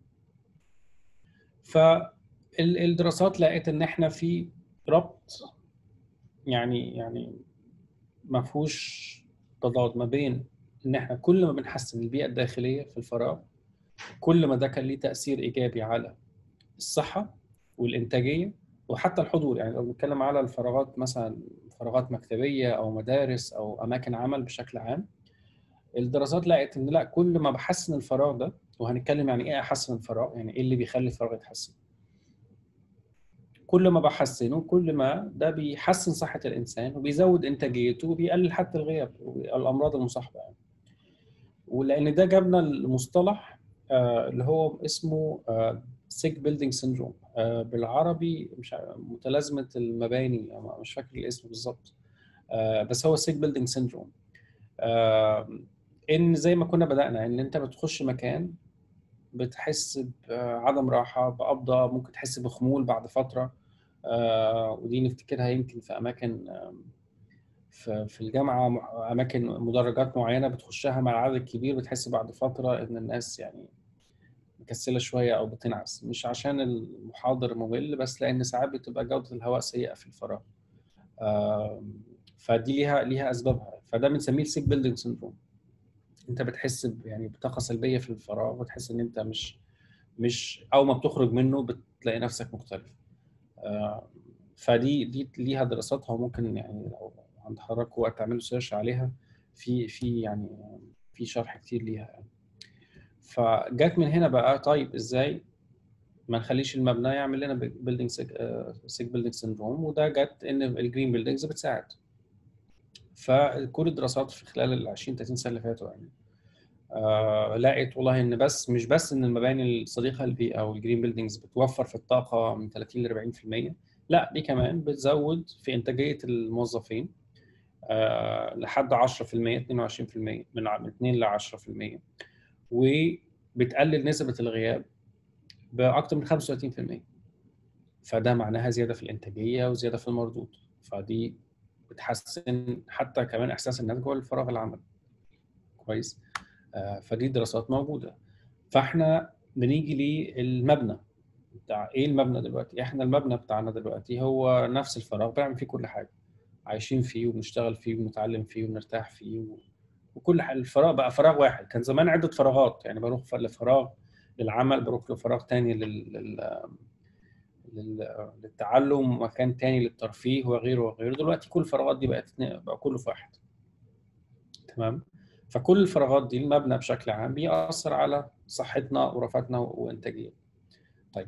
فالدراسات لقت ان احنا في ربط يعني يعني ما فيهوش تضاد ما بين ان احنا كل ما بنحسن البيئه الداخليه في الفراغ كل ما ده كان ليه تاثير ايجابي على الصحه والانتاجيه وحتى الحضور يعني لو بنتكلم على الفراغات مثلا فراغات مكتبيه او مدارس او اماكن عمل بشكل عام الدراسات لقت ان لا كل ما بحسن الفراغ ده وهنتكلم يعني ايه احسن الفراغ يعني ايه اللي بيخلي الفراغ يتحسن كل ما بحسنه كل ما ده بيحسن صحة الإنسان وبيزود إنتاجيته وبيقلل حتى الغياب والأمراض المصاحبة يعني ولأن ده جابنا المصطلح آه، اللي هو اسمه سيك بيلدينج سيندروم بالعربي مش عارف- متلازمة المباني أنا مش فاكر الاسم بالظبط آه، بس هو سيك بيلدينج سيندروم ان زي ما كنا بدأنا ان انت بتخش مكان بتحس بعدم راحة بقبضة ممكن تحس بخمول بعد فترة آه، ودي نفتكرها يمكن في أماكن آم، في في الجامعة مع- أماكن مدرجات معينة بتخشها مع العدد الكبير بتحس بعد فترة إن الناس يعني مكسلة شوية أو بتنعس مش عشان المحاضر ممل بس لأن ساعات بتبقى جودة الهواء سيئة في الفراغ آم، فدي ليها ليها أسبابها فده بنسميه السيك بيلدينج سيندروم انت بتحس ب- يعني بطاقه سلبيه في الفراغ وتحس ان انت مش مش اول ما بتخرج منه بتلاقي نفسك مختلف آه، فدي دي ليها دراساتها وممكن يعني لو عند حضرتك وقت تعملوا سيرش عليها في في يعني في شرح كتير ليها يعني فجت من هنا بقى طيب ازاي ما نخليش المبنى يعمل لنا بيلدينج سيك بيلدينج سيندروم وده جت ان الجرين بيلدينجز بتساعد فكل الدراسات في خلال ال 20 30 سنه اللي فاتوا يعني آه لقيت والله ان بس مش بس ان المباني الصديقه للبيئه او الجرين بيلدينجز بتوفر في الطاقه من 30 ل 40% لا دي كمان بتزود في انتاجيه الموظفين آه لحد 10% 22% من من 2 ل 10% وبتقلل نسبه الغياب باكثر من 35% فده معناها زياده في الانتاجيه وزياده في المردود فدي بتحسن حتى كمان احساس الناس جوه الفراغ العمل كويس آه فدي دراسات موجوده فاحنا بنيجي للمبنى بتاع ايه المبنى دلوقتي احنا المبنى بتاعنا دلوقتي هو نفس الفراغ بنعمل فيه كل حاجه عايشين فيه وبنشتغل فيه وبنتعلم فيه وبنرتاح فيه و... وكل حاجه الفراغ بقى فراغ واحد كان زمان عده فراغات يعني بروح لفراغ للعمل بروح لفراغ تاني لل... لل... لل... للتعلم ومكان تاني للترفيه وغيره وغيره دلوقتي كل الفراغات دي بقت بقى كله في واحد تمام فكل الفراغات دي المبنى بشكل عام بيأثر على صحتنا ورفاتنا وانتاجيتنا طيب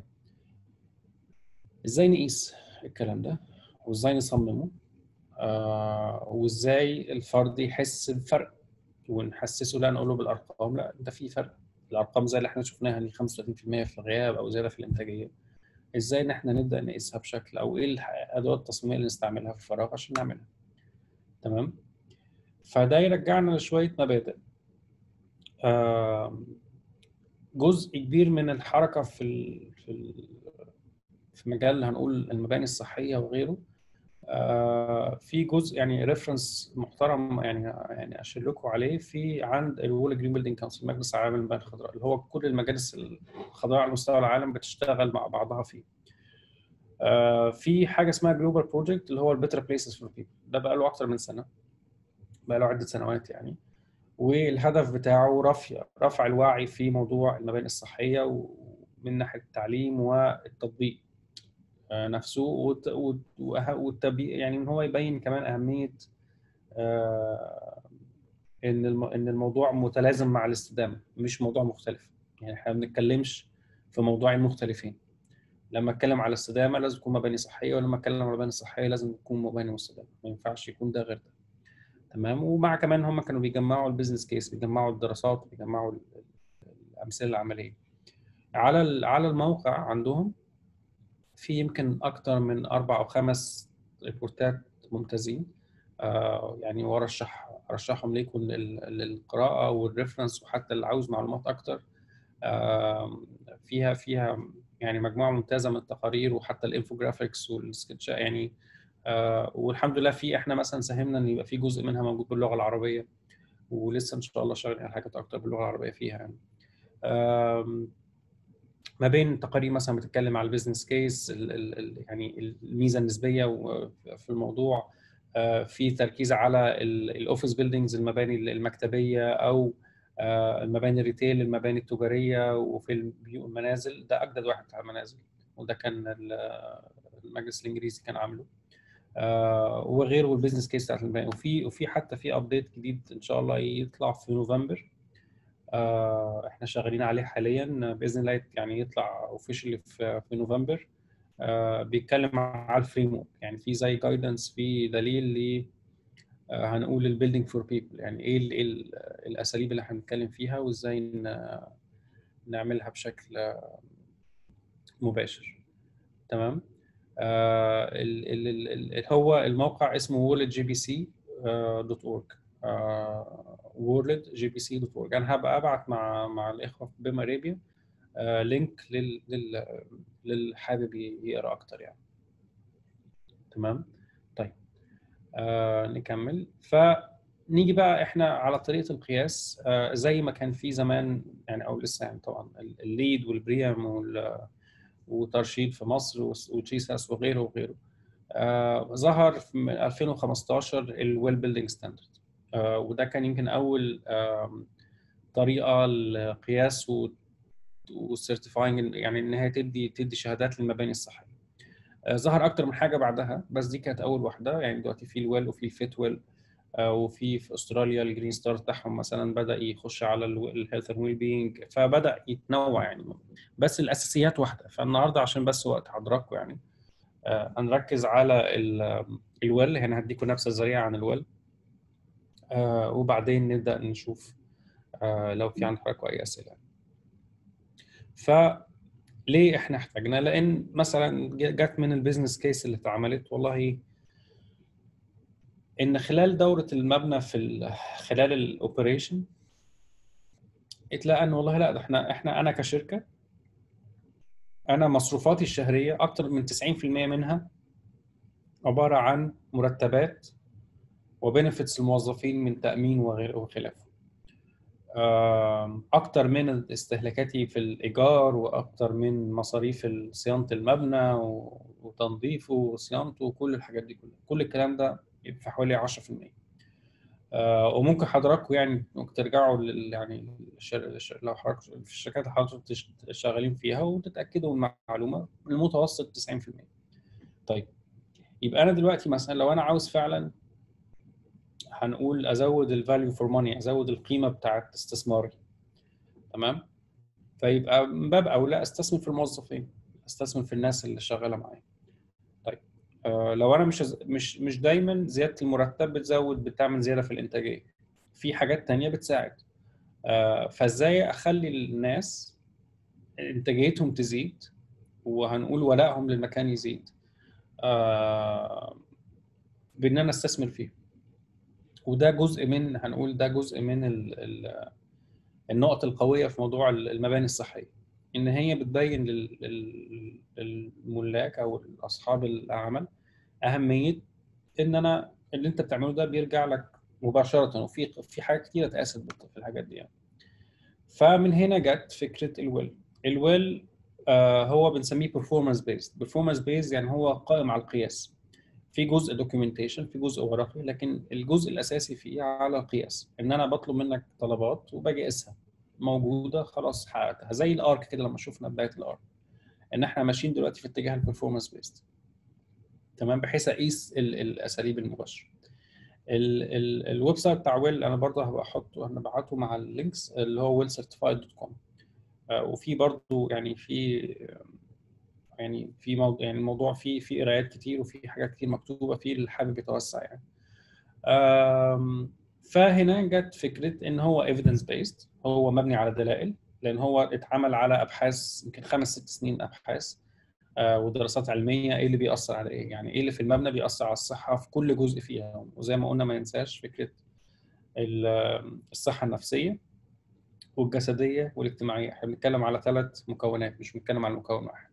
ازاي نقيس الكلام ده وازاي نصممه آه وازاي الفرد يحس بفرق ونحسسه لا نقول له بالارقام لا ده في فرق الارقام زي اللي احنا شفناها دي 35% في الغياب او زياده في الانتاجيه ازاي ان احنا نبدا نقيسها بشكل او ايه ادوات التصميم اللي نستعملها في الفراغ عشان نعملها تمام فده يرجعنا لشويه مبادئ آه جزء كبير من الحركه في ال في ال في مجال هنقول المباني الصحيه وغيره آه في جزء يعني ريفرنس محترم يعني يعني اشير لكم عليه في عند الوول جرين بيلدينج كونسل مجلس العالم للمباني الخضراء اللي هو كل المجالس الخضراء على مستوى العالم بتشتغل مع بعضها فيه. آه في حاجه اسمها جلوبال بروجكت اللي هو البيتر بليسز فور بيبل ده بقى له اكتر من سنه بقى له عده سنوات يعني والهدف بتاعه رفع رفع الوعي في موضوع المباني الصحيه ومن ناحيه التعليم والتطبيق نفسه والتبي يعني ان هو يبين كمان اهميه ان ان الموضوع متلازم مع الاستدامه مش موضوع مختلف يعني احنا ما بنتكلمش في موضوعين مختلفين لما اتكلم على الاستدامه لازم تكون مباني صحيه ولما اتكلم على المباني الصحيه لازم تكون مباني مستدامه ما ينفعش يكون ده غير ده تمام ومع كمان هم كانوا بيجمعوا البيزنس كيس بيجمعوا الدراسات بيجمعوا الامثله العمليه على على الموقع عندهم في يمكن اكتر من اربع او خمس ريبورتات ممتازين آه يعني وارشح ارشحهم ليكم للقراءه والريفرنس وحتى اللي عاوز معلومات اكتر آه فيها فيها يعني مجموعه ممتازه من التقارير وحتى الانفوجرافيكس والسكتشات يعني آه والحمد لله في احنا مثلا ساهمنا ان يبقى في جزء منها موجود باللغه العربيه ولسه ان شاء الله شغالين على حاجات اكتر باللغه العربيه فيها يعني ما بين تقارير مثلا بتتكلم على البيزنس كيس يعني الميزه النسبيه في الموضوع في تركيز على الاوفيس بيلدينجز المباني المكتبيه او المباني الريتيل المباني التجاريه وفي المنازل ده اجدد واحد بتاع المنازل وده كان المجلس الانجليزي كان عامله وغيره البيزنس كيس بتاعت المباني وفي وفي حتى في ابديت جديد ان شاء الله يطلع في نوفمبر آه احنا شغالين عليه حاليا باذن الله يعني يطلع اوفيشلي في, في نوفمبر آه بيتكلم على الفريم ورك يعني في زي جايدنس في دليل ل آه هنقول البيلدينج فور بيبل يعني ايه ال ال الاساليب اللي احنا بنتكلم فيها وازاي نعملها بشكل مباشر تمام ال ال ال هو الموقع اسمه وولد جي بي سي دوت اورج وورلد جي بي سي دوت اورج انا هبقى ابعت مع مع الاخوه في بيم ارابيا آه لينك لل لل للي حابب يقرا اكتر يعني تمام طيب آه نكمل فنيجي بقى احنا على طريقه القياس آه زي ما كان في زمان يعني او لسه يعني طبعا الليد والبريم وال وترشيد في مصر وتشيساس وغيره وغيره آه ظهر في 2015 الويل بيلدينج ستاندرد آه وده كان يمكن اول آه طريقه لقياس والسيرتيفاينج يعني ان هي تدي تدي شهادات للمباني الصحيه آه ظهر اكتر من حاجه بعدها بس دي كانت اول واحده يعني دلوقتي في الويل وفي الفيت ويل وفي في استراليا الجرين ستار بتاعهم مثلا بدا يخش على الهيلث اند ويل بينج فبدا يتنوع يعني بس الاساسيات واحده فالنهارده عشان بس وقت حضراتكم يعني هنركز على الويل هنا هديكم نبذه سريعه عن الويل وبعدين نبدا نشوف آه لو في عند حضرتك اي اسئله فليه احنا احتاجنا لان مثلا جت من البيزنس كيس اللي اتعملت والله ان خلال دوره المبنى في ال- خلال الاوبريشن اتلقى ان والله لا ده احنا احنا انا كشركه انا مصروفاتي الشهريه اكتر من 90% منها عباره عن مرتبات وبنفتس الموظفين من تامين وغير وخلافه آم، اكتر من استهلاكاتي في الايجار واكتر من مصاريف صيانه المبنى و- وتنظيفه وصيانته وكل الحاجات دي كلها كل الكلام ده في حوالي 10% آه، وممكن حضراتكم يعني ممكن ترجعوا لل يعني الشر... الشر... لو حضرتك في الشركات اللي حضراتكم تش- شغالين فيها وتتاكدوا من المعلومه المتوسط 90% طيب يبقى انا دلوقتي مثلا لو انا عاوز فعلا هنقول ازود الفاليو فور ماني ازود القيمه بتاعت استثماري تمام فيبقى من باب اولى استثمر في الموظفين استثمر في الناس اللي شغاله معايا طيب آه لو انا مش مش مش دايما زياده المرتب بتزود بتعمل زياده في الانتاجيه في حاجات تانية بتساعد آه فازاي اخلي الناس انتاجيتهم تزيد وهنقول ولائهم للمكان يزيد آه بان انا استثمر فيه وده جزء من هنقول ده جزء من ال ال النقط القويه في موضوع المباني الصحيه ان هي بتبين لل- لل- للملاك او اصحاب العمل اهميه ان انا اللي انت بتعمله ده بيرجع لك مباشره وفي في حاجات كتيره اتقاست بت- في الحاجات دي يعني. فمن هنا جت فكره الويل الويل آه هو بنسميه performance based performance based يعني هو قائم على القياس في جزء دوكيومنتيشن في جزء ورقي لكن الجزء الاساسي فيه على القياس ان انا بطلب منك طلبات وباجي اقيسها موجوده خلاص حققتها زي الارك كده لما شفنا بدايه الارك ان احنا ماشيين دلوقتي في اتجاه البرفورمانس بيست تمام بحيث اقيس ال- الاساليب المباشره ال- ال- الويب سايت بتاع ويل انا برضه هبقى احطه هنبعته مع اللينكس اللي هو willcertified.com آه، وفي برضه يعني في يعني في موضوع يعني الموضوع فيه فيه قرايات كتير وفي حاجات كتير مكتوبه فيه اللي حابب يتوسع يعني آم، فهنا جت فكره ان هو evidence based هو مبني على دلائل لان هو اتعمل على ابحاث يمكن خمس ست سنين ابحاث آه، ودراسات علميه ايه اللي بيأثر على ايه يعني ايه اللي في المبنى بيأثر على الصحه في كل جزء فيها وزي ما قلنا ما ننساش فكره ال- الصحه النفسيه والجسديه والاجتماعيه احنا بنتكلم على ثلاث مكونات مش بنتكلم على مكون واحد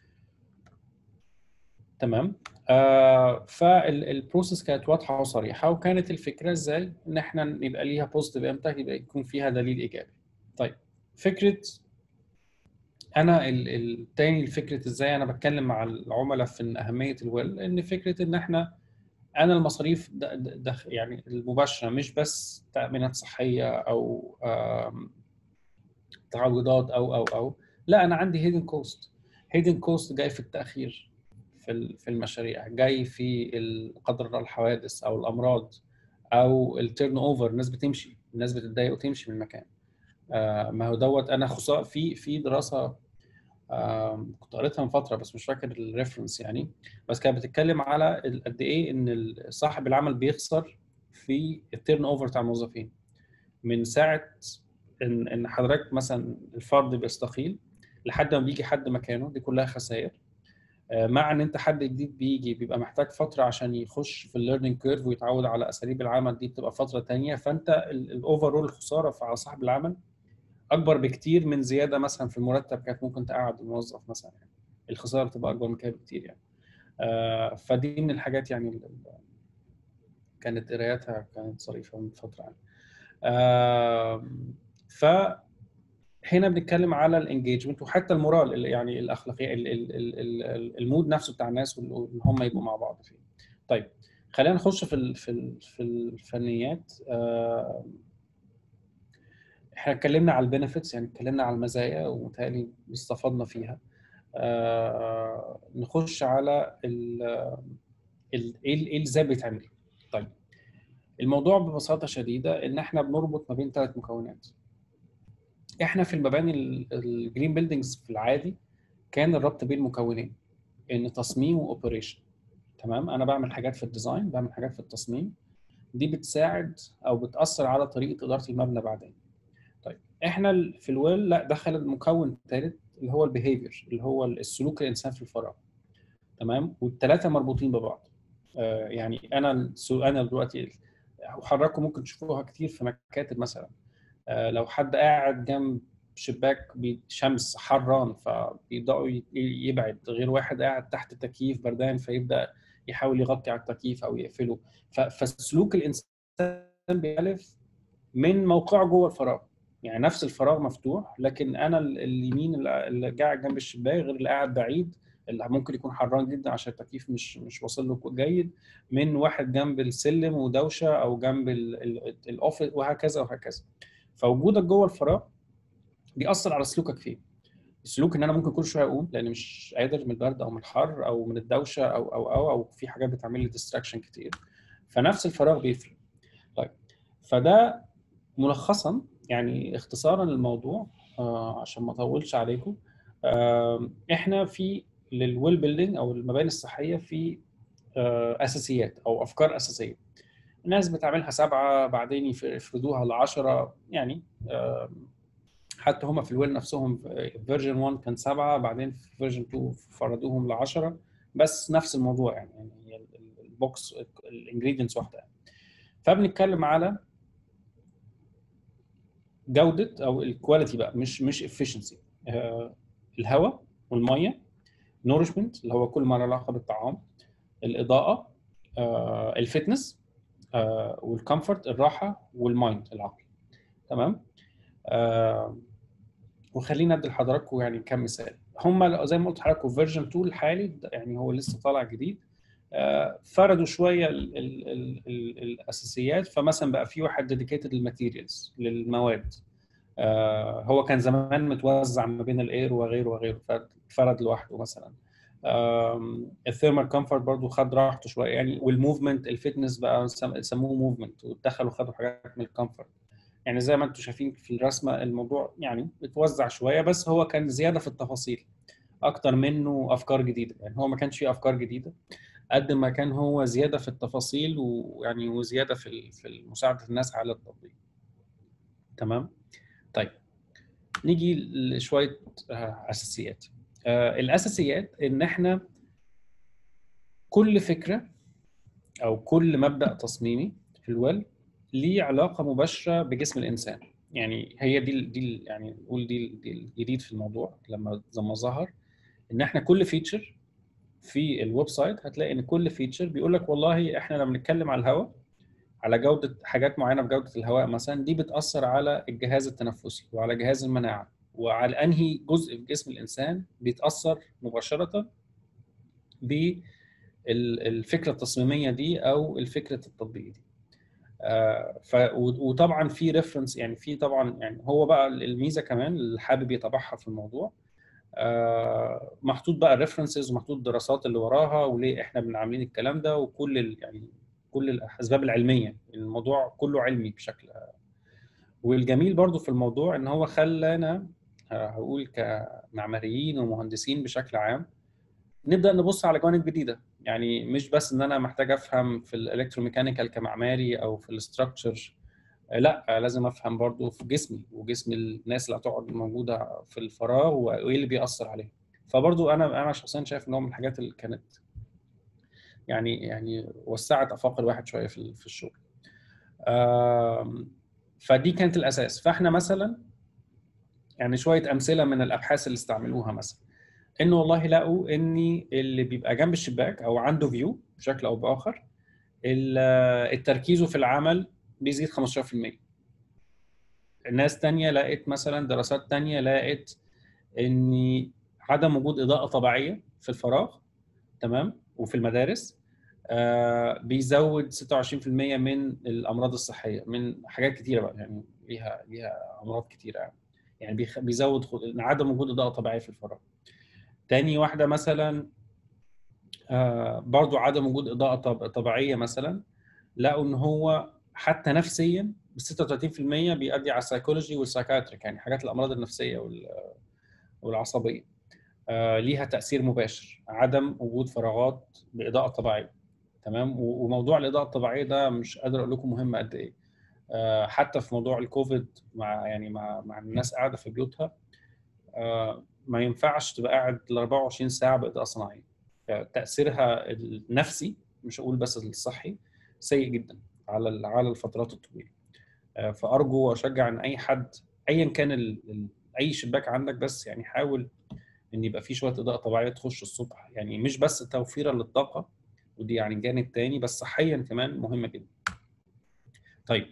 تمام آه فالبروسيس كانت واضحه وصريحه وكانت الفكره ازاي ان احنا يبقى ليها بوزيتيف امباكت يبقى يكون فيها دليل ايجابي طيب فكره انا ال- التاني الفكره ازاي انا بتكلم مع العملاء في إن اهميه الويل ان فكره ان احنا انا المصاريف د- د- دخ يعني المباشره مش بس تامينات صحيه او آم، تعويضات او او او لا انا عندي هيدن كوست هيدن كوست جاي في التاخير في ال- في المشاريع جاي في ال- قدر الله الحوادث او الامراض او التيرن اوفر الناس بتمشي الناس بتتضايق وتمشي من المكان آه، ما هو دوت انا خصوصا في في دراسه آم، كنت قريتها من فتره بس مش فاكر الريفرنس يعني بس كانت بتتكلم على ال- قد ايه ان ال- صاحب العمل بيخسر في التيرن اوفر بتاع الموظفين من ساعه ان ان حضرتك مثلا الفرد بيستقيل لحد ما بيجي حد مكانه دي كلها خسائر آه، مع ان انت حد جديد بيجي بيبقى محتاج فتره عشان يخش في الليرنينج كيرف ويتعود على اساليب العمل دي بتبقى فتره تانية فانت الاوفرول الخساره على صاحب العمل اكبر بكتير من زياده مثلا في المرتب كانت ممكن تقعد الموظف مثلا يعني الخساره بتبقى اكبر من كده بكتير يعني آه، فدي من الحاجات يعني ال- ال- كانت قراياتها كانت ظريفه من فتره يعني آم، ف هنا بنتكلم على الانجيجمنت وحتى المورال اللي يعني الاخلاقيه ال- ال- ال- ال- المود نفسه بتاع الناس وال- وان هم يبقوا مع بعض فيه. طيب خلينا نخش في ال- في ال- في الفنيات آه، احنا اتكلمنا على البنفيتس يعني اتكلمنا على المزايا ومتهيألي استفدنا فيها آه، نخش على ال ال- ايه ال- إيه ازاي بيتعمل طيب الموضوع ببساطه شديده ان احنا بنربط ما بين ثلاث مكونات احنا في المباني الجرين بيلدينجز في العادي كان الربط بين مكونين ان تصميم واوبريشن تمام انا بعمل حاجات في الديزاين بعمل حاجات في التصميم دي بتساعد او بتاثر على طريقه اداره المبنى بعدين طيب احنا ال- في الويل لا دخل المكون الثالث اللي هو البيهيفير اللي هو السلوك الانسان في الفراغ تمام والثلاثه مربوطين ببعض آه يعني انا السو- انا دلوقتي وحضراتكم ممكن تشوفوها كتير في مكاتب مثلا آه لو حد قاعد جنب شباك بشمس حران فبيبداوا ي- يبعد غير واحد قاعد تحت تكييف بردان فيبدا يحاول يغطي على التكييف او يقفله ف- فسلوك الانسان بيختلف من موقعه جوه الفراغ يعني نفس الفراغ مفتوح لكن انا ال- اليمين اللي اللي قاعد جنب الشباك غير اللي قاعد بعيد اللي ممكن يكون حران جدا عشان التكييف مش مش واصل له جيد من واحد جنب السلم ودوشه او جنب ال- ال- الاوفيس وهكذا وهكذا فوجودك جوه الفراغ بيأثر على سلوكك فيه السلوك ان انا ممكن كل شويه اقوم لان مش قادر من البرد او من الحر او من الدوشه او او او او في حاجات بتعمل لي ديستراكشن كتير فنفس الفراغ بيفرق طيب فده ملخصا يعني اختصارا للموضوع آه عشان ما اطولش عليكم آه احنا في للويل بيلدينج او المباني الصحيه في آه اساسيات او افكار اساسيه الناس بتعملها سبعه بعدين يف- يفردوها لعشره يعني آه حتى هم في الويل نفسهم فيرجن 1 كان سبعه بعدين في فيرجن 2 فردوهم ل 10 بس نفس الموضوع يعني يعني هي ال- ال- البوكس الانجريدينتس واحده يعني. فبنتكلم على جوده او الكواليتي بقى مش مش افشنسي الهواء والميه نورشمنت اللي هو كل ما له علاقه بالطعام الاضاءه آه، الفتنس آه، والكمفورت الراحه والمايند العقل تمام آه، وخلينا ادي لحضراتكم يعني كم مثال هم زي ما قلت لحضراتكم فيرجن 2 الحالي يعني هو لسه طالع جديد آه، فردوا شويه ال ال ال ال الاساسيات فمثلا بقى في واحد ديديكيتد للماتيريالز للمواد آه، هو كان زمان متوزع ما بين الاير وغيره وغيره ففرد لوحده مثلا الثيرمال كومفورت برضو خد راحته شويه يعني والموفمنت الفتنس بقى سم- سموه موفمنت ودخلوا خدوا حاجات من الكومفورت يعني زي ما انتم شايفين في الرسمه الموضوع يعني متوزع شويه بس هو كان زياده في التفاصيل اكتر منه افكار جديده يعني هو ما كانش فيه افكار جديده قد ما كان هو زياده في التفاصيل ويعني وزياده في ال- في مساعده الناس على التطبيق تمام طيب نيجي لشويه آه، اساسيات آه، الاساسيات ان احنا كل فكره او كل مبدا تصميمي في الويل ليه علاقه مباشره بجسم الانسان يعني هي دي ال- دي ال- يعني نقول دي ال- دي الجديد في الموضوع لما لما ظهر ان احنا كل فيتشر في الويب سايت هتلاقي ان كل فيتشر بيقول لك والله احنا لما بنتكلم على الهواء على جوده حاجات معينه في جوده الهواء مثلا دي بتاثر على الجهاز التنفسي وعلى جهاز المناعه وعلى انهي جزء في جسم الانسان بيتاثر مباشره بالفكره التصميميه دي او الفكره التطبيقيه دي آه، ف و- وطبعا في ريفرنس يعني في طبعا يعني هو بقى الميزه كمان اللي حابب يتبعها في الموضوع آه، محطوط بقى الريفرنسز ومحطوط الدراسات اللي وراها وليه احنا بنعملين الكلام ده وكل ال يعني كل الاسباب العلميه الموضوع كله علمي بشكل والجميل برضو في الموضوع ان هو خلانا آه، هقول كمعماريين ومهندسين بشكل عام نبدا نبص على جوانب جديده يعني مش بس ان انا محتاج افهم في الالكتروميكانيكال كمعماري او في الاستراكشر لا لازم افهم برضو في جسمي وجسم الناس اللي هتقعد موجوده في الفراغ وايه اللي بيأثر عليه فبرضو انا انا شخصيا شايف ان هو من الحاجات اللي كانت يعني يعني وسعت افاق الواحد شويه في في الشغل آم، فدي كانت الاساس فاحنا مثلا يعني شويه امثله من الابحاث اللي استعملوها مثلا انه والله لقوا ان اللي بيبقى جنب الشباك او عنده فيو بشكل او باخر ال- التركيزه في العمل بيزيد 15% الناس تانية لقت مثلا دراسات تانية لقت ان عدم وجود اضاءة طبيعية في الفراغ تمام وفي المدارس آه بيزود 26% من الامراض الصحية من حاجات كتيرة بقى يعني ليها ليها امراض كتيرة يعني يعني بيخ- بيزود خ- عدم وجود اضاءة طبيعية في الفراغ تاني واحدة مثلا آه برضو عدم وجود إضاءة طب- طبيعية مثلا لقوا إن هو حتى نفسيا ب 36% بيؤدي على السايكولوجي والسايكاتريك يعني حاجات الأمراض النفسية وال- والعصبية آه ليها تأثير مباشر عدم وجود فراغات بإضاءة طبيعية تمام و- وموضوع الإضاءة الطبيعية ده مش قادر أقول لكم مهم قد إيه آه، حتى في موضوع الكوفيد مع يعني مع مع الناس قاعده في بيوتها آه، ما ينفعش تبقى قاعد ال 24 ساعه باضاءه صناعيه تاثيرها النفسي مش هقول بس الصحي سيء جدا على على الفترات الطويله آه، فارجو واشجع ان اي حد ايا كان ال... ال... اي شباك عندك بس يعني حاول ان يبقى في شويه اضاءه طبيعيه تخش الصبح يعني مش بس توفيرا للطاقه ودي يعني جانب تاني بس صحيا كمان مهمه جدا طيب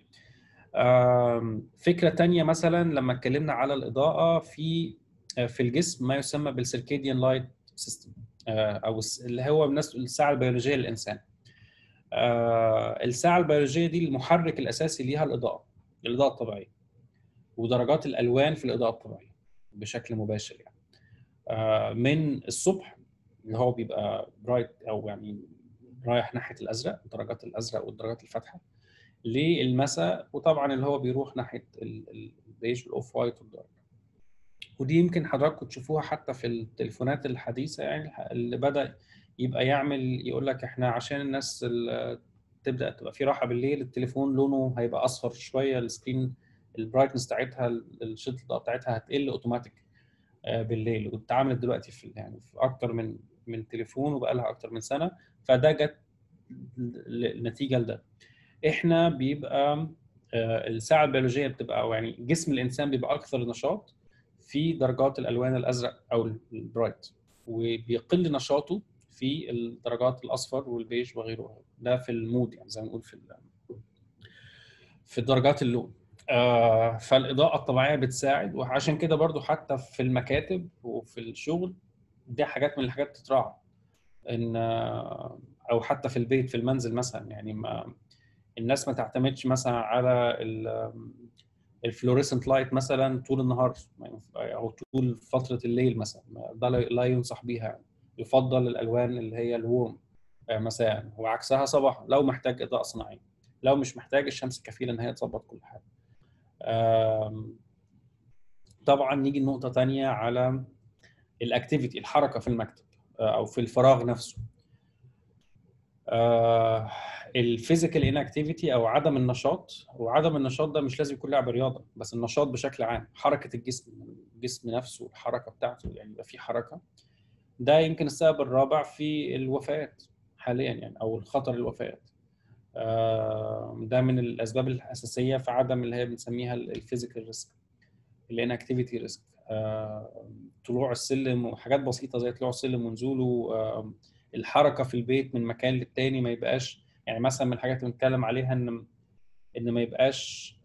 فكره تانية مثلا لما اتكلمنا على الاضاءه في في الجسم ما يسمى بالسيركيديان لايت سيستم او اللي هو بالنسبه للساعه البيولوجيه للانسان الساعه البيولوجيه دي المحرك الاساسي ليها الاضاءه الاضاءه الطبيعيه ودرجات الالوان في الاضاءه الطبيعيه بشكل مباشر يعني من الصبح اللي هو بيبقى برايت او يعني رايح ناحيه الازرق درجات الازرق والدرجات الفاتحه للمساء وطبعا اللي هو بيروح ناحيه البيج والاوف وايت والدارك ودي يمكن حضراتكم تشوفوها حتى في التليفونات الحديثه يعني اللي بدا يبقى يعمل يقول لك احنا عشان الناس تبدا تبقى في راحه بالليل التليفون لونه هيبقى اصفر شويه السكرين البرايتنس بتاعتها الشده الاضاءه بتاعتها هتقل اوتوماتيك بالليل واتعملت دلوقتي في يعني في اكتر من من تليفون وبقى لها اكتر من سنه فده جت نتيجه لده احنا بيبقى الساعه البيولوجيه بتبقى او يعني جسم الانسان بيبقى اكثر نشاط في درجات الالوان الازرق او البرايت وبيقل نشاطه في الدرجات الاصفر والبيج وغيره ده في المود يعني زي ما نقول في في درجات اللون آه فالاضاءه الطبيعيه بتساعد وعشان كده برضو حتى في المكاتب وفي الشغل دي حاجات من الحاجات تتراعى ان او حتى في البيت في المنزل مثلا يعني ما الناس ما تعتمدش مثلا على الفلوريسنت لايت مثلا طول النهار او طول فتره الليل مثلا ده لا ينصح بيها يعني. يفضل الالوان اللي هي الورم مساء وعكسها صباحا لو محتاج اضاءه صناعيه لو مش محتاج الشمس كفيله ان هي تظبط كل حاجه طبعا نيجي لنقطه ثانيه على الاكتيفيتي الحركه في المكتب او في الفراغ نفسه الفيزيكال انكتيفيتي او عدم النشاط وعدم النشاط ده مش لازم يكون لعب رياضه بس النشاط بشكل عام حركه الجسم الجسم نفسه الحركه بتاعته يعني يبقى في حركه ده يمكن السبب الرابع في الوفيات حاليا يعني او الخطر الوفيات ده من الاسباب الاساسيه في عدم اللي هي بنسميها الفيزيكال ريسك الانكتيفيتي ريسك طلوع السلم وحاجات بسيطه زي طلوع السلم ونزوله الحركه في البيت من مكان للتاني ما يبقاش يعني مثلا من الحاجات اللي بنتكلم عليها ان ان ما يبقاش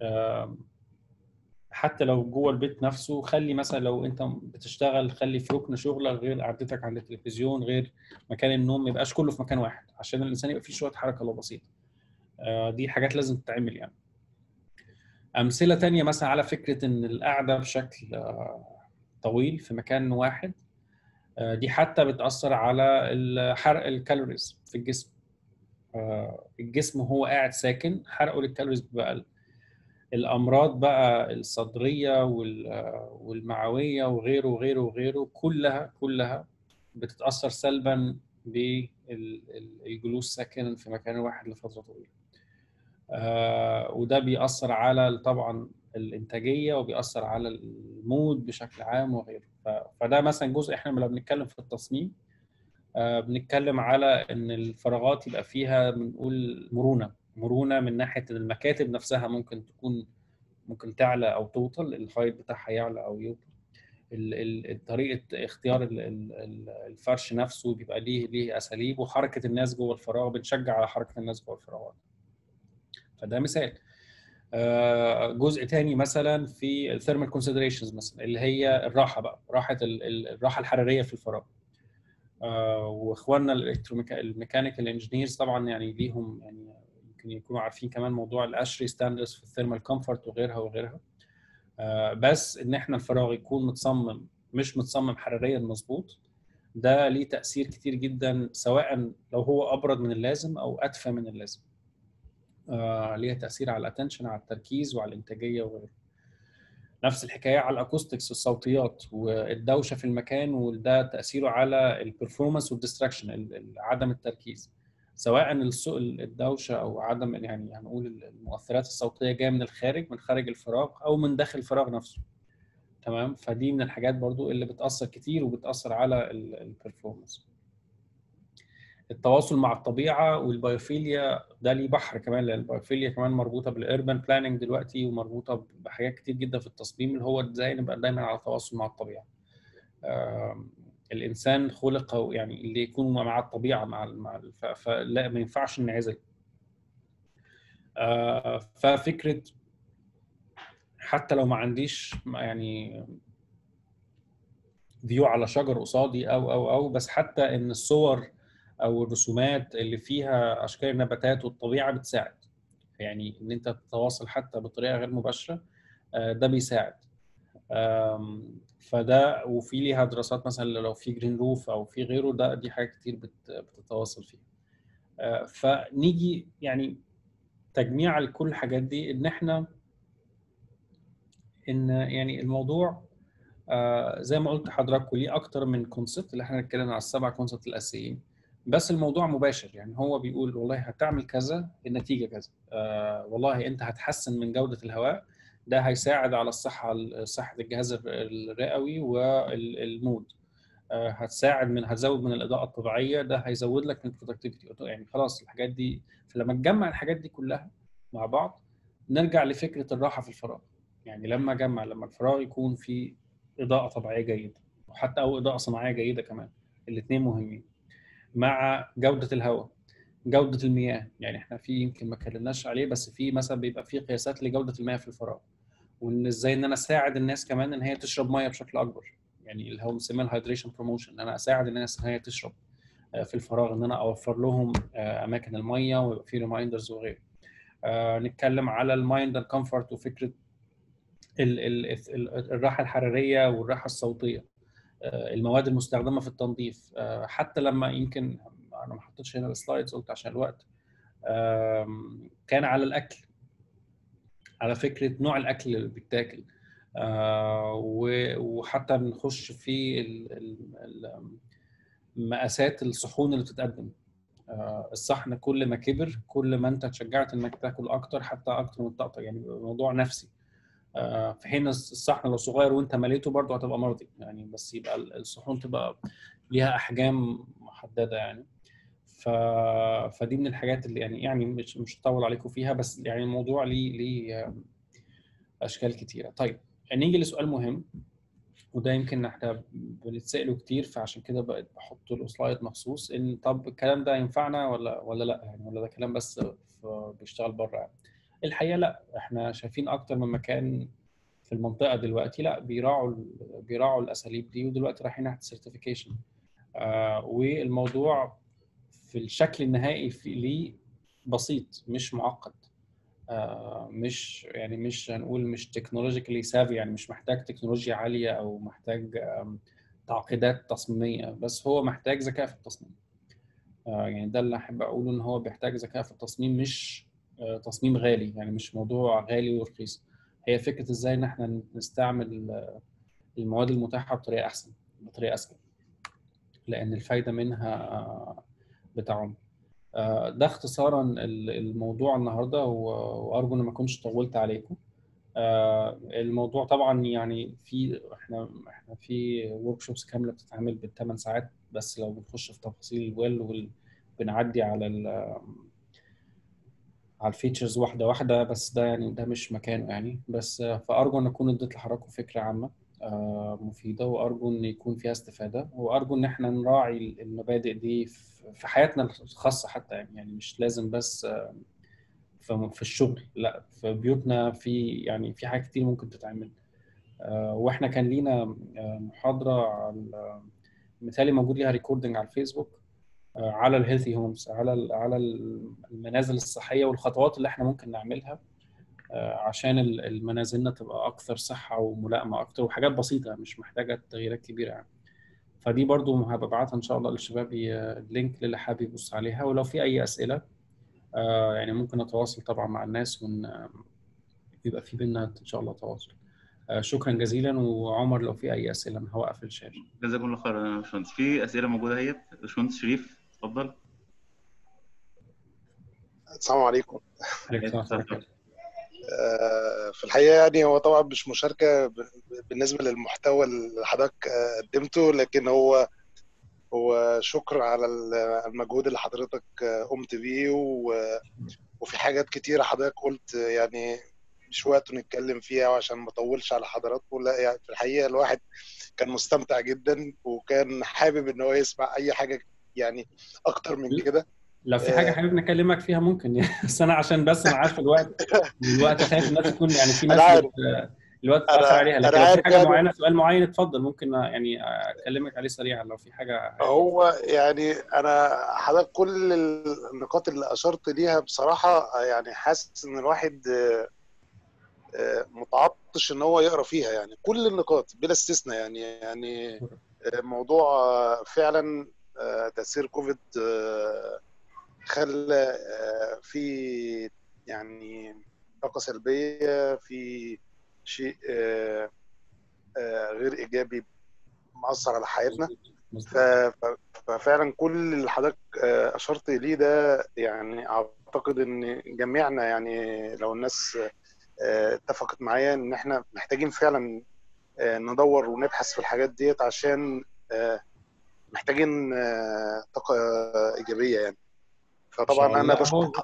حتى لو جوه البيت نفسه خلي مثلا لو انت بتشتغل خلي في ركن شغلك غير قعدتك عند التلفزيون غير مكان النوم ما يبقاش كله في مكان واحد عشان الانسان يبقى فيه شويه حركه لو بسيطه دي حاجات لازم تتعمل يعني امثله تانية مثلا على فكره ان القعده بشكل طويل في مكان واحد دي حتى بتاثر على حرق الكالوريز في الجسم الجسم هو قاعد ساكن حرقه للكالوريز بقى الامراض بقى الصدريه والمعويه وغيره وغيره وغيره كلها كلها بتتاثر سلبا بالجلوس ساكنا في مكان واحد لفتره طويله وده بيأثر على طبعا الانتاجيه وبيأثر على المود بشكل عام وغيره فده مثلا جزء احنا لما بنتكلم في التصميم بنتكلم على ان الفراغات يبقى فيها بنقول مرونه مرونه من ناحيه المكاتب نفسها ممكن تكون ممكن تعلى او توصل الهايت بتاعها يعلى او يوطى طريقه اختيار الفرش نفسه بيبقى ليه ليه اساليب وحركه الناس جوه الفراغ بنشجع على حركه الناس جوه الفراغات فده مثال جزء تاني مثلا في الثيرمال كونسيدريشنز مثلا اللي هي الراحه بقى راحه الراحه الحراريه في الفراغ واخواننا الميكانيكال انجينيرز طبعا يعني ليهم يعني يمكن يكونوا عارفين كمان موضوع الاشري ستاندرز في الثيرمال كومفورت وغيرها وغيرها بس ان احنا الفراغ يكون متصمم مش متصمم حراريا مظبوط ده ليه تاثير كتير جدا سواء لو هو ابرد من اللازم او ادفى من اللازم آه ليها تاثير على الاتنشن على التركيز وعلى الانتاجيه وغيره نفس الحكايه على الاكوستكس والصوتيات والدوشه في المكان وده تاثيره على البرفورمانس والديستراكشن عدم التركيز سواء السوق الدوشه او عدم يعني هنقول المؤثرات الصوتيه جايه من الخارج من خارج الفراغ او من داخل الفراغ نفسه تمام فدي من الحاجات برضو اللي بتاثر كتير وبتاثر على البرفورمانس التواصل مع الطبيعه والبايوفيليا ده ليه بحر كمان لان البايوفيليا كمان مربوطه بالاربن بلاننج دلوقتي ومربوطه بحاجات كتير جدا في التصميم اللي هو ازاي نبقى دايما على تواصل مع الطبيعه الانسان خلق يعني اللي يكون مع الطبيعه مع مع فلا ما ينفعش ننعزل ففكره حتى لو ما عنديش يعني فيو على شجر قصادي او او او بس حتى ان الصور او الرسومات اللي فيها اشكال النباتات والطبيعه بتساعد يعني ان انت تتواصل حتى بطريقه غير مباشره ده بيساعد فده وفي ليها دراسات مثلا لو في جرين روف او في غيره ده دي حاجات كتير بتتواصل فيها فنيجي يعني تجميع لكل الحاجات دي ان احنا ان يعني الموضوع زي ما قلت لحضراتكم ليه اكتر من كونسبت اللي احنا اتكلمنا على السبع كونسبت الاساسيين بس الموضوع مباشر يعني هو بيقول والله هتعمل كذا النتيجه كذا آه والله انت هتحسن من جوده الهواء ده هيساعد على الصحه صحه الجهاز الرئوي والمود آه هتساعد من هتزود من الاضاءه الطبيعيه ده هيزود لك من البرودكتيفيتي يعني خلاص الحاجات دي فلما تجمع الحاجات دي كلها مع بعض نرجع لفكره الراحه في الفراغ يعني لما اجمع لما الفراغ يكون في اضاءه طبيعيه جيده وحتى او اضاءه صناعيه جيده كمان الاثنين مهمين مع جوده الهواء جوده المياه يعني احنا في يمكن ما اتكلمناش عليه بس في مثلا بيبقى في قياسات لجوده المياه في الفراغ وان ازاي ان انا اساعد الناس كمان ان هي تشرب ميه بشكل اكبر يعني اللي هو بنسميه الهايدريشن بروموشن ان انا اساعد الناس ان هي تشرب في الفراغ ان انا اوفر لهم اماكن الميه ويبقى في ريمايندرز وغيره نتكلم على المايند اند كومفورت وفكره ال ال الراحه الحراريه والراحه الصوتيه المواد المستخدمه في التنظيف حتى لما يمكن انا ما حطيتش هنا السلايدز قلت عشان الوقت كان على الاكل على فكره نوع الاكل اللي بيتاكل وحتى بنخش في مقاسات الصحون اللي بتتقدم الصحن كل ما كبر كل ما انت اتشجعت انك تاكل اكتر حتى اكتر من طاقتك يعني موضوع نفسي في حين الصحن لو صغير وانت مليته برضه هتبقى مرضي يعني بس يبقى الصحون تبقى ليها احجام محدده يعني ف... فدي من الحاجات اللي يعني يعني مش مش هطول عليكم فيها بس يعني الموضوع ليه ليه اشكال كتيره طيب نيجي لسؤال مهم وده يمكن احنا بنتساله كتير فعشان كده بقيت بحط له سلايد مخصوص ان طب الكلام ده ينفعنا ولا ولا لا يعني ولا ده كلام بس بيشتغل بره يعني. الحقيقه لا احنا شايفين اكتر من مكان في المنطقه دلوقتي لا بيراعوا بيراعوا الاساليب دي ودلوقتي رايحين ناحيه السيرتيفيكيشن آه والموضوع في الشكل النهائي في ليه بسيط مش معقد آه مش يعني مش هنقول مش تكنولوجيكالي سافي يعني مش محتاج تكنولوجيا عاليه او محتاج تعقيدات تصميميه بس هو محتاج ذكاء في التصميم آه يعني ده اللي احب اقوله ان هو بيحتاج ذكاء في التصميم مش تصميم غالي يعني مش موضوع غالي ورخيص هي فكره ازاي ان احنا نستعمل المواد المتاحه بطريقه احسن بطريقه اسهل لان الفايده منها بتعم ده اختصارا الموضوع النهارده وارجو ان ما اكونش طولت عليكم الموضوع طبعا يعني في احنا احنا في ورك شوبس كامله بتتعمل بالثمان ساعات بس لو بنخش في تفاصيل الويل بنعدي على على الفيتشرز واحده واحده بس ده يعني ده مش مكانه يعني بس فارجو ان اكون اديت لحضراتكم فكره عامه مفيده وارجو ان يكون فيها استفاده وارجو ان احنا نراعي المبادئ دي في حياتنا الخاصه حتى يعني يعني مش لازم بس في الشغل لا في بيوتنا في يعني في حاجات كتير ممكن تتعمل واحنا كان لينا محاضره على مثالي موجود ليها ريكوردنج على الفيسبوك على الهيلثي هومز على على المنازل الصحيه والخطوات اللي احنا ممكن نعملها عشان المنازلنا تبقى اكثر صحه وملائمه اكتر وحاجات بسيطه مش محتاجه تغييرات كبيره يعني فدي برضو هبعتها ان شاء الله للشباب اللينك للي حابب يبص عليها ولو في اي اسئله يعني ممكن نتواصل طبعا مع الناس ون يبقى في بينا ان شاء الله تواصل شكرا جزيلا وعمر لو في اي اسئله انا هوقف الشاشه جزاكم الله خير يا باشمهندس في اسئله موجوده اهي باشمهندس شريف اتفضل السلام عليكم عليكم السلام ورحمة الله. آه، في الحقيقة يعني هو طبعا مش مشاركة ب- بالنسبة للمحتوى اللي حضرتك آه، قدمته لكن هو هو شكر على ال- المجهود اللي حضرتك آه، قمت بيه و- وفي حاجات كتيرة حضرتك قلت آه، يعني مش وقت نتكلم فيها وعشان ما اطولش على حضراتكم لا يعني في الحقيقة الواحد كان مستمتع جدا وكان حابب ان هو يسمع اي حاجة يعني اكتر من كده لو في حاجة آه. حابب نكلمك فيها ممكن يعني بس أنا عشان بس أنا عارف الوقت الوقت خايف الناس تكون يعني في أنا ناس عارف. بت- الوقت أنا- اتأخر عليها أنا لكن لو عارف في حاجة يعني. معينة سؤال معين اتفضل ممكن يعني أكلمك عليه سريعا لو في حاجة هو يعني انا حضرتك كل النقاط اللي اشرت ليها بصراحه يعني حاسس ان الواحد آه، آه، متعطش ان هو يقرا فيها يعني كل النقاط بلا استثناء يعني يعني آه، موضوع آه، فعلا آه، تاثير كوفيد آه، خلى آه، في يعني طاقه سلبيه في شيء آه، آه، غير ايجابي مأثر على حياتنا ف- ف- ففعلا كل اللي حضرتك آه، اشرت ليه ده يعني اعتقد ان جميعنا يعني لو الناس آه، اتفقت معايا ان احنا محتاجين فعلا آه، ندور ونبحث في الحاجات ديت عشان آه، محتاجين آه، طاقة ايجابية يعني فطبعا انا بشكر هو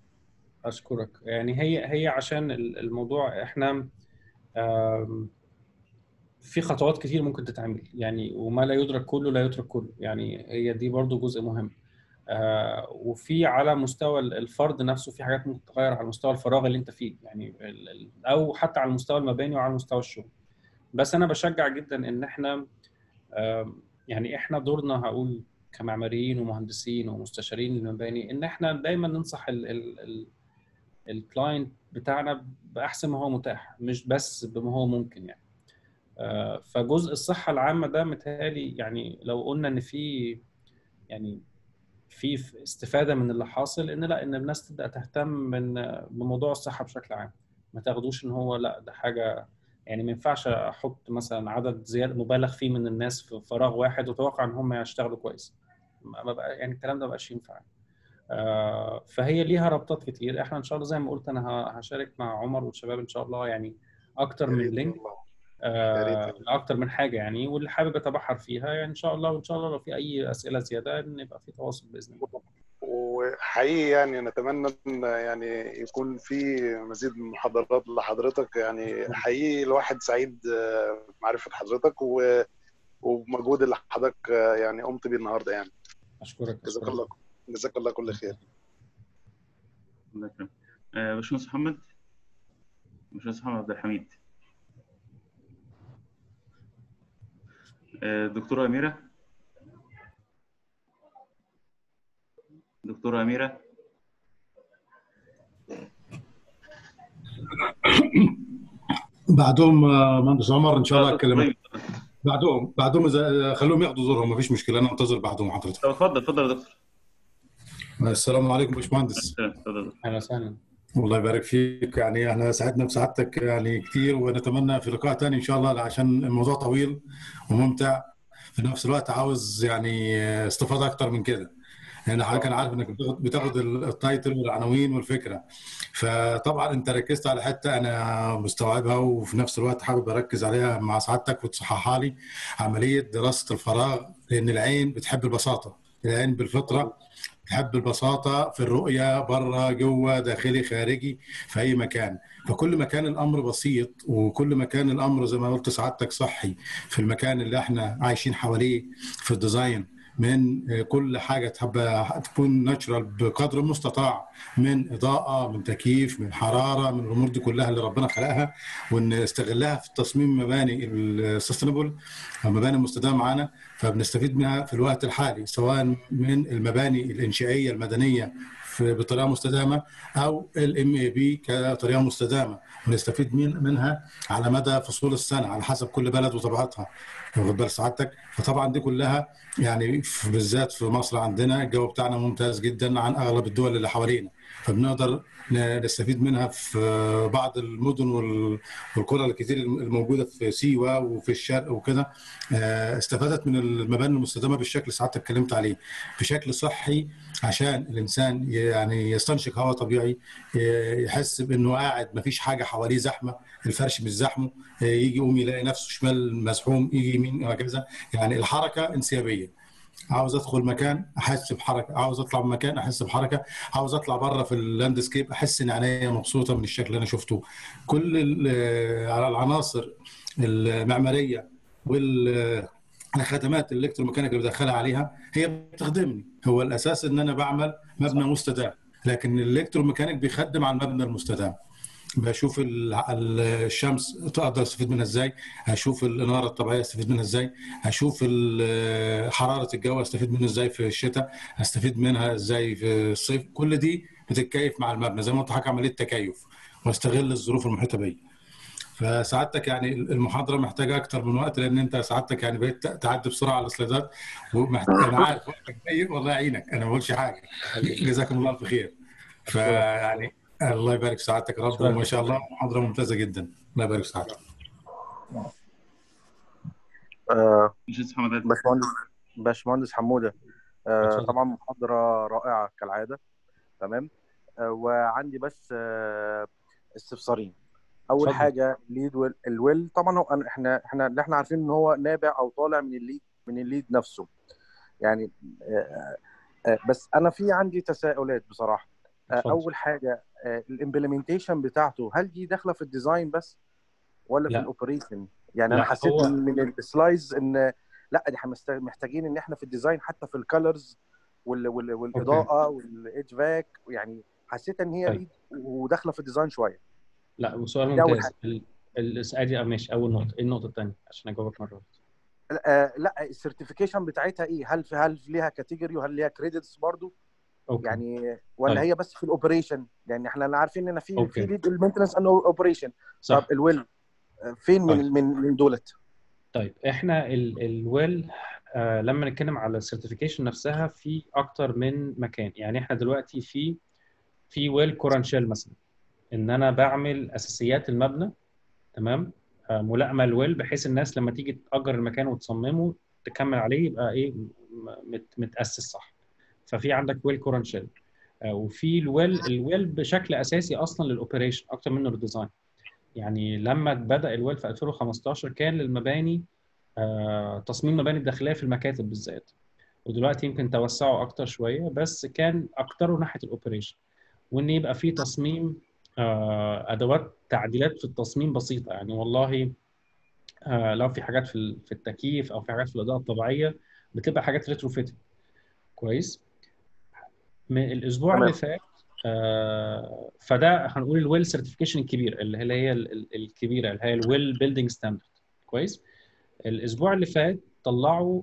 اشكرك يعني هي هي عشان ال- الموضوع احنا آم، في خطوات كتير ممكن تتعمل يعني وما لا يدرك كله لا يترك كله يعني هي دي برضو جزء مهم آه، وفي على مستوى ال- الفرد نفسه في حاجات ممكن تتغير على مستوى الفراغ اللي انت فيه يعني ال- ال- او حتى على المستوى المباني وعلى مستوى الشغل بس انا بشجع جدا ان احنا آم، يعني احنا دورنا هقول كمعماريين ومهندسين ومستشارين المباني ان احنا دايما ننصح ال ال ال الكلاينت بتاعنا باحسن ما هو متاح مش بس بما هو ممكن يعني آه، فجزء الصحه العامه ده متهيألي يعني لو قلنا ان في يعني في استفاده من اللي حاصل ان لا ان الناس تبدا تهتم من بموضوع الصحه بشكل عام ما تاخدوش ان هو لا ده حاجه يعني ما ينفعش احط مثلا عدد زياده مبالغ فيه من الناس في فراغ واحد واتوقع ان هم يشتغلوا كويس ما ما بقى يعني الكلام ده ما بقاش ينفع آه، فهي ليها ربطات كتير احنا ان شاء الله زي ما قلت انا ه- هشارك مع عمر والشباب ان شاء الله يعني اكتر يا من ريت لينك والله. آه، يا ريت. اكتر من حاجه يعني واللي حابب يتبحر فيها يعني ان شاء الله وان شاء الله لو في اي اسئله زياده نبقى في تواصل باذن الله وحقيقي يعني نتمنى ان يعني يكون في مزيد من المحاضرات لحضرتك يعني حقيقي الواحد سعيد آه، بمعرفة حضرتك و- وبمجهود اللي حضرتك آه، يعني قمت بيه النهارده يعني اشكرك جزاك أشكرك. الله جزاك الله كل خير الله يكرمك آه، باشمهندس محمد باشمهندس محمد عبد الحميد آه، دكتورة أميرة دكتورة أميرة بعدهم آه، مهندس عمر ان شاء الله آه، اتكلم طيب. بعدهم بعدهم اذا خلوهم ياخذوا زورهم ما فيش مشكله انا انتظر بعدهم حضرتك طب اتفضل اتفضل يا دكتور السلام عليكم باشمهندس اتفضل اتفضل. اهلا وسهلا الله يبارك فيك يعني احنا سعدنا بسعادتك يعني كثير ونتمنى في لقاء ثاني ان شاء الله عشان الموضوع طويل وممتع في نفس الوقت عاوز يعني استفاضه اكتر من كده يعني حضرتك انا عارف انك بتاخد- بتاخد التايتل والعناوين والفكره فطبعا انت ركزت على حته انا مستوعبها وفي نفس الوقت حابب اركز عليها مع سعادتك وتصححها لي عمليه دراسه الفراغ لان العين بتحب البساطه العين بالفطره تحب البساطه في الرؤيه بره جوه داخلي خارجي في اي مكان فكل ما كان الامر بسيط وكل ما كان الامر زي ما قلت سعادتك صحي في المكان اللي احنا عايشين حواليه في الديزاين من كل حاجه تحب تكون ناتشرال بقدر المستطاع من اضاءه من تكييف من حراره من الامور دي كلها اللي ربنا خلقها ونستغلها في تصميم مباني السستينبل مباني مستدامه معانا فبنستفيد منها في الوقت الحالي سواء من المباني الانشائيه المدنيه في بطريقه مستدامه او الام اي بي كطريقه مستدامه ونستفيد من منها على مدى فصول السنه على حسب كل بلد وطبيعتها واخد بال سعادتك فطبعا دي كلها يعني في- بالذات في مصر عندنا الجو بتاعنا ممتاز جدا عن اغلب الدول اللي حوالينا فبنقدر ن- نستفيد منها في بعض المدن وال- والقرى الكتير الموجوده في سيوه وفي الشرق وكده آه، استفادت من المباني المستدامه بالشكل اللي سعادتك اتكلمت عليه بشكل صحي عشان الانسان يعني يستنشق هواء طبيعي ي- يحس بانه قاعد مفيش حاجه حواليه زحمه الفرش مش زحمه آه، يجي يقوم يلاقي نفسه شمال مزحوم يجي يمين وهكذا يعني الحركه انسيابيه عاوز ادخل مكان احس بحركه عاوز اطلع من مكان احس بحركه عاوز اطلع بره في اللاندسكيب احس ان عينيا مبسوطه من الشكل اللي انا شفته كل ال- على العناصر المعماريه والخدمات الالكتروميكانيكا اللي بدخلها عليها هي بتخدمني هو الاساس ان انا بعمل مبنى مستدام لكن الالكتروميكانيك بيخدم على المبنى المستدام بشوف ال- ال- الشمس اقدر استفيد منها ازاي اشوف الاناره الطبيعيه استفيد منها ازاي اشوف ال- حراره الجو استفيد منها ازاي في الشتاء استفيد منها ازاي في الصيف كل دي بتتكيف مع المبنى زي ما قلت حضرتك عمليه تكيف واستغل الظروف المحيطه بيا فسعادتك يعني المحاضره محتاجه اكتر من وقت لان انت سعادتك يعني بقيت تعدي بسرعه على السلايدات ومحتاج انا عارف وقتك ضيق والله يعينك انا ما بقولش حاجه جزاكم الله الف خير فيعني الله يبارك في سعادتك يا رب شكراً. وما شاء الله محاضره ممتازه جدا الله يبارك في سعادتك آه، باشمهندس محمد عادل. باشمهندس باشمهندس حموده آه، اتفضل. طبعا محاضره رائعه كالعاده تمام آه، وعندي بس آه، استفسارين اول اتفضل. حاجه ليد ويل الويل طبعا هو أنا- احنا احنا اللي احنا عارفين ان هو نابع او طالع من الليد من الليد نفسه يعني آه، آه، بس انا في عندي تساؤلات بصراحه آه، اتفضل. اول حاجه الامبلمنتيشن بتاعته هل دي داخله في الديزاين بس ولا في لا. الاوبريشن يعني لا، انا حسيت هو- من من السلايدز ان لا دي احنا مست- محتاجين ان احنا في الديزاين حتى في الكالرز وال وال والاضاءه والاتش فاك يعني حسيت ان هي طيب. ليد وداخله في الديزاين شويه لا وسؤال دي أول ممتاز ال- ال- ادي آه، ماشي اول نقطه ايه النقطه الثانيه عشان اجاوبك مره واحدة. آه لا السيرتيفيكيشن بتاعتها ايه هل في هل ليها كاتيجوري وهل ليها كريدتس برضو اوكي يعني ولا طيب. هي بس في الاوبريشن يعني احنا عارفين ان في أوكي. في ليد المينتنس انه اوبريشن صح طب الويل آه، فين من طيب. من من دولت طيب احنا الويل آه لما نتكلم على السيرتيفيكيشن نفسها في اكتر من مكان يعني احنا دلوقتي في في ويل كورانشيل مثلا ان انا بعمل اساسيات المبنى تمام آه ملائمه للويل بحيث الناس لما تيجي تاجر المكان وتصممه تكمل عليه يبقى ايه م- مت متاسس صح ففي عندك ويل كورانشيل آه وفي الويل الويل بشكل اساسي اصلا للاوبريشن اكتر منه للديزاين يعني لما بدا الويل في 2015 كان للمباني آه، تصميم مباني الداخليه في المكاتب بالذات ودلوقتي يمكن توسعوا اكتر شويه بس كان اكتره ناحيه الاوبريشن وان يبقى في تصميم آه، ادوات تعديلات في التصميم بسيطه يعني والله آه، لو في حاجات في ال- في التكييف او في حاجات في الاضاءه الطبيعيه بتبقى حاجات ريترو فيتنج كويس من الاسبوع تمام. اللي فات آه، فده هنقول الويل سيرتيفيكيشن الكبير اللي هي اللي هي ال- ال- الكبيره اللي هي الويل بيلدينج ستاندرد كويس الاسبوع اللي فات طلعوا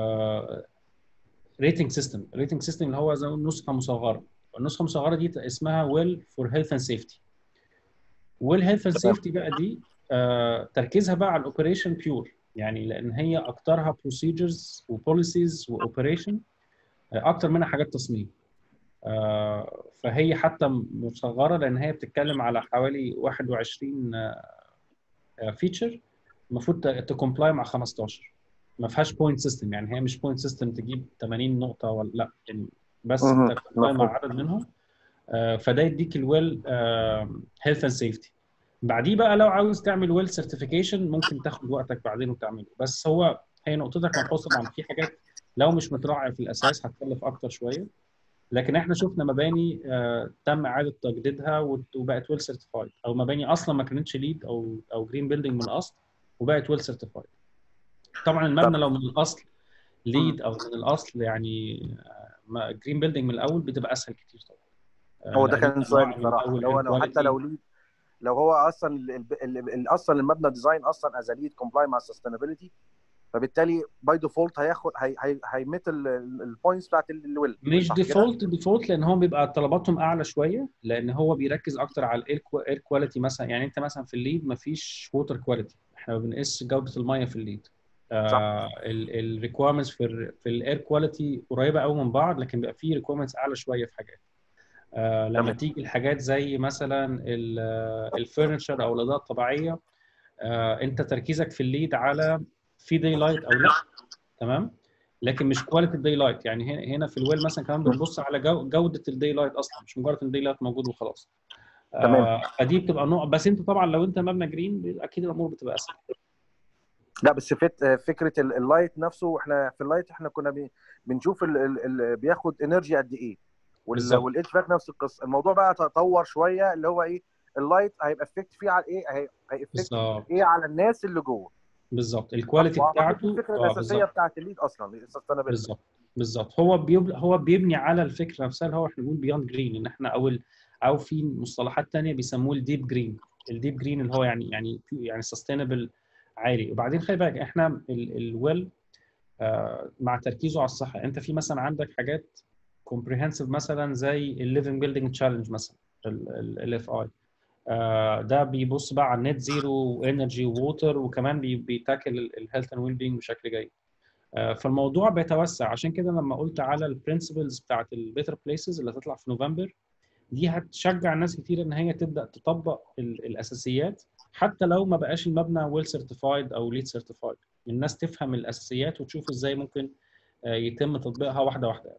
ريتنج سيستم ريتنج سيستم اللي هو زي نسخه مصغره النسخه المصغره دي اسمها ويل فور هيلث اند سيفتي ويل هيلث اند تمام. سيفتي بقى دي آه، تركيزها بقى على الاوبريشن بيور يعني لان هي اكترها بروسيجرز وبوليسيز واوبريشن اكتر منها حاجات تصميم آه، فهي حتى مصغره لان هي بتتكلم على حوالي 21 فيتشر المفروض تكومبلاي مع 15 ما فيهاش بوينت سيستم يعني هي مش بوينت سيستم تجيب 80 نقطه ولا لا يعني بس مهم. تكومبلاي مع مفهوم. عدد منهم آه، فده يديك الويل هيلث اند سيفتي بعديه بقى لو عاوز تعمل ويل سيرتيفيكيشن ممكن تاخد وقتك بعدين وتعمله بس هو هي نقطتك ملحوظه طبعا في حاجات لو مش متراعي في الاساس هتكلف اكتر شويه لكن احنا شفنا مباني آه، تم اعاده تجديدها وت- وبقت ويل سيرتيفايد او مباني اصلا ما كانتش ليد او او جرين بيلدينج من الاصل وبقت ويل سيرتيفايد طبعا المبنى لو من الاصل ليد او من الاصل يعني جرين بيلدينج من الاول بتبقى اسهل كتير طبعا آه، هو ده لأن كان أنت سؤالي من بصراحه أول لو لو حتى الكواليتي- لو ليد لو هو اصلا ال- ال- ال- اصلا المبنى ديزاين اصلا از ليد كومبلاي مع السستينابيلتي فبالتالي باي ديفولت هياخد هي هي هيميت البوينتس بتاعت ال- الويل مش صح كده؟ ديفولت ديفولت لان هو بيبقى طلباتهم اعلى شويه لان هو بيركز اكتر على الاير كواليتي مثلا يعني انت مثلا في الليد ما فيش ووتر كواليتي احنا ما بنقيس جوده الميه في الليد الريكويرمنتس في ال في الاير كواليتي قريبه قوي من بعض لكن بيبقى في ريكويرمنتس اعلى شويه في حاجات آه، لما تمام. تيجي الحاجات زي مثلا الفurniture او الاضاءه الطبيعيه آه، انت تركيزك في الليد على في داي لايت او لا تمام لكن مش كواليتي الداي لايت يعني هنا هنا في الويل مثلا كمان بتبص على جو- جوده الداي لايت اصلا مش مجرد ان الداي لايت موجود وخلاص تمام. آه، فدي بتبقى نوع بس انت طبعا لو انت مبنى جرين اكيد الامور بتبقى اسهل لا بس فت... فكره ال- اللايت نفسه احنا في اللايت احنا كنا بي... بنشوف ال... ال... ال... بياخد انرجي قد ايه وال... بالظبط. والاتش باك نفس القصه الموضوع بقى تطور شويه اللي هو ايه اللايت هيبقى افكت فيه على ايه هي... هيفكت بالظبط ايه على الناس اللي جوه بالظبط الكواليتي وأعتقد دي بتاعته الفكره آه، الاساسيه بالظبط. بتاعت الليد اصلا السستينابيلتي بالظبط بالظبط هو بيب... هو بيبني على الفكره نفسها اللي هو احنا بنقول بيوند جرين ان احنا او ال... او في مصطلحات تانية بيسموه الديب جرين الديب جرين اللي هو يعني يعني يعني سستينبل عالي وبعدين خلي بالك احنا الويل مع تركيزه على الصحه انت في مثلا عندك حاجات كومبريهنسيف مثلا زي الليفنج بيلدينج تشالنج مثلا ال اف اي ده بيبص بقى على النت زيرو وانرجي ووتر وكمان بي- بيتاكل الهيلث اند ويل بينج بشكل جيد آه، فالموضوع بيتوسع عشان كده لما قلت على البرنسبلز بتاعت البيتر بليسز اللي هتطلع في نوفمبر دي هتشجع ناس كتير ان هي تبدا تطبق ال- الاساسيات حتى لو ما بقاش المبنى ويل سيرتيفايد او ليد سيرتيفايد الناس تفهم الاساسيات وتشوف ازاي ممكن آه، يتم تطبيقها واحده واحده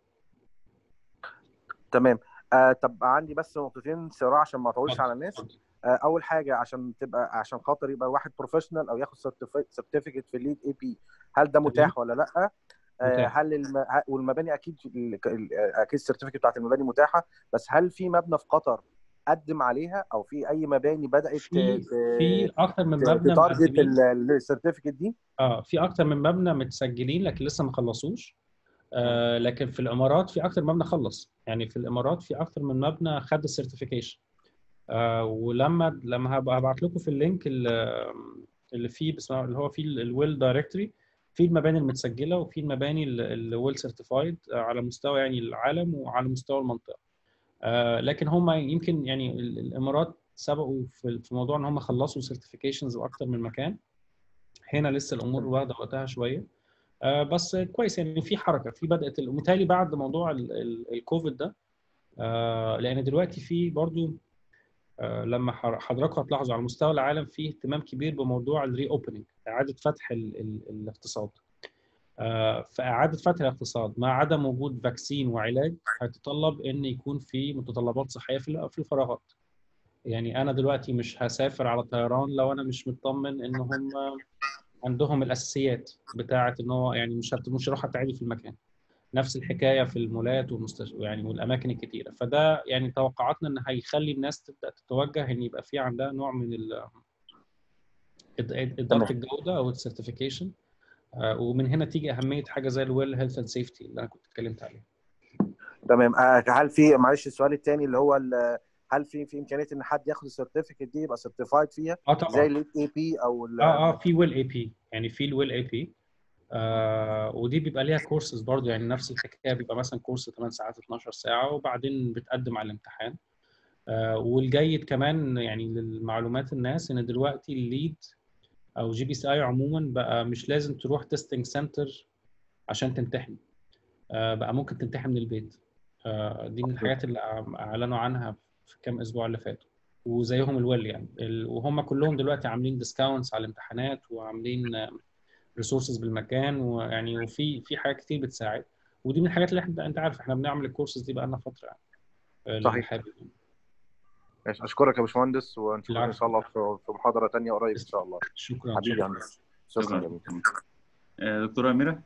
تمام آه طب عندي بس نقطتين صراع عشان ما اطولش اتفضل، على الناس اتفضل. آه اول حاجه عشان تبقى عشان خاطر يبقى واحد بروفيشنال او ياخد سيرتيفيكت في الليد اي بي هل ده متاح ولا لا آه متاح. هل الم... ه- والمباني اكيد ال- ال- اكيد السيرتيفيكت بتاعت المباني متاحه بس هل في مبنى في قطر قدم عليها او في اي مباني بدات في في اكتر من مبنى تارجت مقدمين السيرتيفيكت دي اه في اكتر من مبنى متسجلين لكن لسه ما خلصوش آه لكن في الامارات في اكتر من مبنى خلص يعني في الامارات في اكتر من مبنى خد السيرتيفيكيشن آه ولما لما هبقى هبعت لكم في اللينك اللي اللي فيه بسم الله اللي هو فيه الويل دايركتوري في المباني المتسجله وفي المباني الويل سيرتيفايد على مستوى يعني العالم وعلى مستوى المنطقه آه لكن هم يمكن يعني ال- الامارات سبقوا في في موضوع ان هم خلصوا سيرتيفيكيشنز واكتر من مكان هنا لسه الامور واخده وقتها شويه آه بس كويس يعني في حركه في بدات ومتهيألي بعد موضوع ال- ال- الكوفيد ده آه لان دلوقتي في برضو آه لما حر- حضراتكم هتلاحظوا على مستوى العالم في اهتمام كبير بموضوع الري اوبننج اعاده فتح ال ال الاقتصاد آه، فإعادة فتح الاقتصاد مع عدم وجود فاكسين وعلاج هيتطلب إن يكون في متطلبات صحية في في الفراغات. يعني أنا دلوقتي مش هسافر على طيران لو أنا مش مطمن إن هم عندهم الأساسيات بتاعة إن هو يعني مش هت- مش هروح أتعدي في المكان. نفس الحكاية في المولات والمستشفى يعني والأماكن الكتيرة. فده يعني توقعاتنا إن هيخلي الناس تبدأ تتوجه إن يبقى في عندها نوع من ال إدارة الجودة أو السيرتيفيكيشن آه، ومن هنا تيجي اهميه حاجه زي الويل هيلث اند سيفتي اللي انا كنت اتكلمت عليها تمام آه، هل في معلش السؤال الثاني اللي هو ال- هل في في امكانيه ان حد ياخد السيرتيفيكت دي يبقى سيرتيفايد فيها اه طبعا زي الاي بي او ال- اه اه في ويل اي بي يعني في الويل اي بي آه ودي بيبقى ليها كورسز برضو يعني نفس الحكايه بيبقى مثلا كورس 8 ساعات 12 ساعه وبعدين بتقدم على الامتحان آه والجيد كمان يعني للمعلومات الناس ان دلوقتي الليد او جي بي سي اي عموما بقى مش لازم تروح تيستنج سنتر عشان تمتحن آه بقى ممكن تمتحن من البيت آه دي من الحاجات اللي أع- اعلنوا عنها في كام اسبوع اللي فاتوا وزيهم الويل يعني ال- وهم كلهم دلوقتي عاملين ديسكاونتس على الامتحانات وعاملين ريسورسز بالمكان ويعني وفي في حاجات كتير بتساعد ودي من الحاجات اللي احنا انت عارف احنا بنعمل الكورسز دي بقى لنا فتره يعني آه، صحيح. اللي حابب يعني. ماشي اشكرك يا باشمهندس ونشوفك ان العفو. شاء الله في في محاضره ثانيه قريب ان شاء الله شكرا حبيبي يا شكرا هندسه شكرا جميل آه، دكتورة أميرة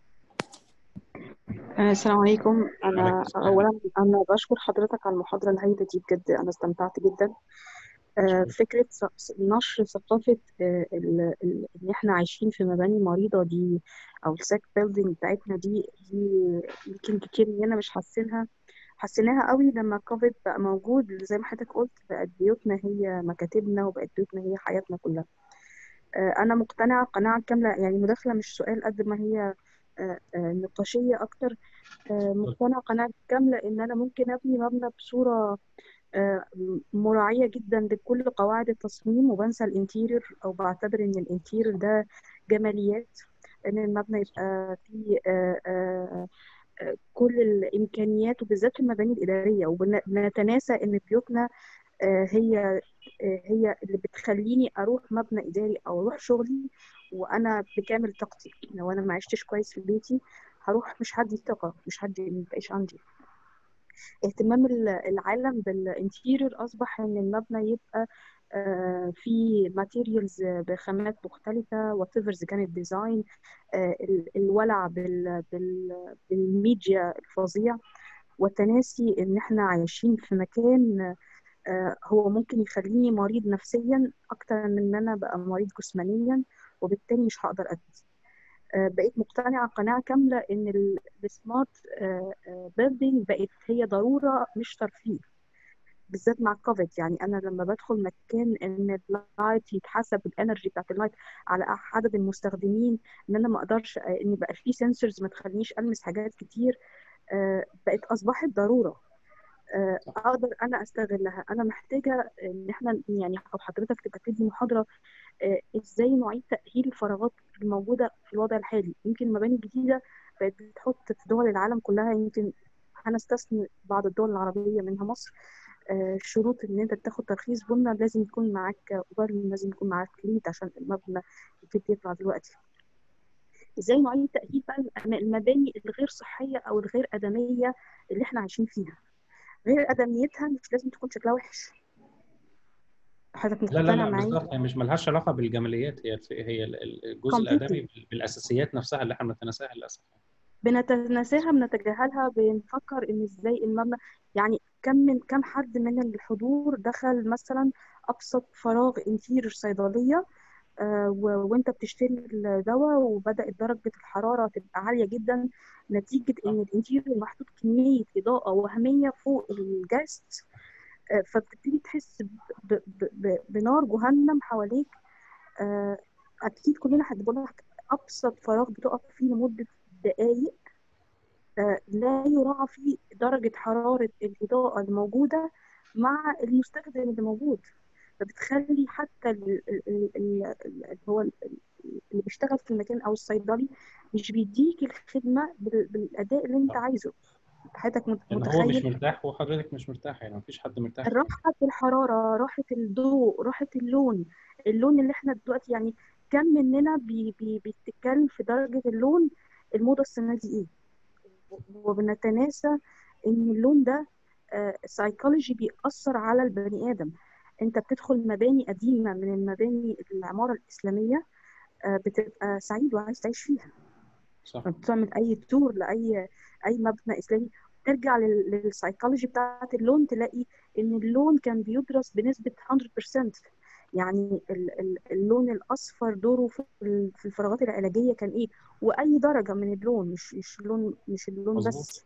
آه، السلام عليكم عليكم أنا السلام. أولا أنا بشكر حضرتك على المحاضرة الهائلة دي بجد أنا استمتعت جدا آه، فكرة ث- نشر ثقافة آه، ال- ال- إن إحنا عايشين في مباني مريضة دي أو الساك بيلدينج بتاعتنا دي دي يمكن كتير مننا مش حاسينها حسيناها قوي لما كوفيد بقى موجود زي ما حضرتك قلت بقت بيوتنا هي مكاتبنا وبقت بيوتنا هي حياتنا كلها آه، أنا مقتنعة قناعة كاملة يعني مداخلة مش سؤال قد ما هي آه، آه، نقاشية أكتر آه، مقتنعة قناعة كاملة إن أنا ممكن أبني مبنى بصورة آه، مراعية جدا لكل قواعد التصميم وبنسى الانتيريور أو بعتبر إن الانتيريور ده جماليات إن المبنى يبقى فيه آه، آه، آه، كل الامكانيات وبالذات في المباني الاداريه وبنتناسى ان بيوتنا آه، هي آه، هي اللي بتخليني اروح مبنى اداري او اروح شغلي وانا بكامل طاقتي لو انا ما عشتش كويس في بيتي هروح مش هدي ثقه مش هدي ما بقاش عندي اهتمام ال- العالم بالانتيريور اصبح ان المبنى يبقى آه، في ماتيريالز بخامات مختلفة وات ايفر اذا كانت ديزاين الولع بال- بال- بالميديا الفظيع والتناسي ان احنا عايشين في مكان آه، هو ممكن يخليني مريض نفسيا اكتر من ان انا بقى مريض جسمانيا وبالتالي مش هقدر ادي آه، بقيت مقتنعة قناعة كاملة إن السمارت بيلدينج بقت هي ضرورة مش ترفيه بالذات مع الكوفيد يعني أنا لما بدخل مكان إن اللايت يتحسب الانرجي بتاعت اللايت على عدد المستخدمين إن أنا ما أقدرش آه، إن بقى في سنسورز ما تخلينيش ألمس حاجات كتير آه، بقت أصبحت ضرورة آه، اقدر انا استغلها انا محتاجه ان احنا يعني او حضرتك تبقى تدي محاضره آه، ازاي نعيد تاهيل الفراغات الموجوده في الوضع الحالي يمكن المباني الجديده بقت بتحط في دول العالم كلها يمكن هنستثني بعض الدول العربيه منها مصر آه، شروط ان انت تاخد ترخيص بنا لازم يكون معاك اوبر لازم يكون معاك ليد عشان المبنى يبتدي يطلع دلوقتي ازاي نعيد تاهيل بقى المباني الغير صحيه او الغير ادميه اللي احنا عايشين فيها غير ادميتها مش لازم تكون شكلها وحش حضرتك لا لا مقتنع لا معايا بالظبط هي مش ملهاش علاقه بالجماليات هي الف- هي ال- ال- الجزء Completely. الادمي بال- بالاساسيات نفسها اللي احنا بنتناساها للاسف بنتناساها بنتجاهلها بنفكر ان ازاي المبنى يعني كم من كم حد من الحضور دخل مثلا ابسط فراغ انتير صيدليه آه، و- وانت بتشتري الدواء وبدات درجه الحراره تبقى عاليه جدا نتيجه ان الانتير محطوط كميه اضاءه وهميه فوق الجاست آه، فبتبتدي تحس ب- ب- ب- بنار جهنم حواليك آه، اكيد كلنا هتقول لك ابسط فراغ بتقف فيه لمده دقائق آه، لا يراعى فيه درجة حرارة الإضاءة الموجودة مع المستخدم اللي موجود فبتخلي حتى ال- ال- ال- ال- اللي هو ال- اللي بيشتغل في المكان أو الصيدلي مش بيديك الخدمة بال- بالأداء اللي أنت عايزه حضرتك مت- لان هو مش متخيل مرتاح وحضرتك مش مرتاح يعني مفيش حد مرتاح راحة الحرارة راحة الضوء راحة اللون اللون اللي احنا دلوقتي يعني كم مننا بي بي بيتكلم في درجة اللون الموضة السنة دي ايه وبنتناسى ان اللون ده سايكولوجي بيأثر على البني آدم انت بتدخل مباني قديمة من المباني العمارة الإسلامية آه، بتبقى سعيد وعايز تعيش فيها صح بتعمل اي تور لاي اي مبنى اسلامي ترجع لل- للسايكولوجي بتاعت اللون تلاقي ان اللون كان بيدرس بنسبة 100% يعني ال- ال- اللون الاصفر دوره في ال- في الفراغات العلاجية كان ايه واي درجة من اللون مش مش اللون مش اللون مظبوط. بس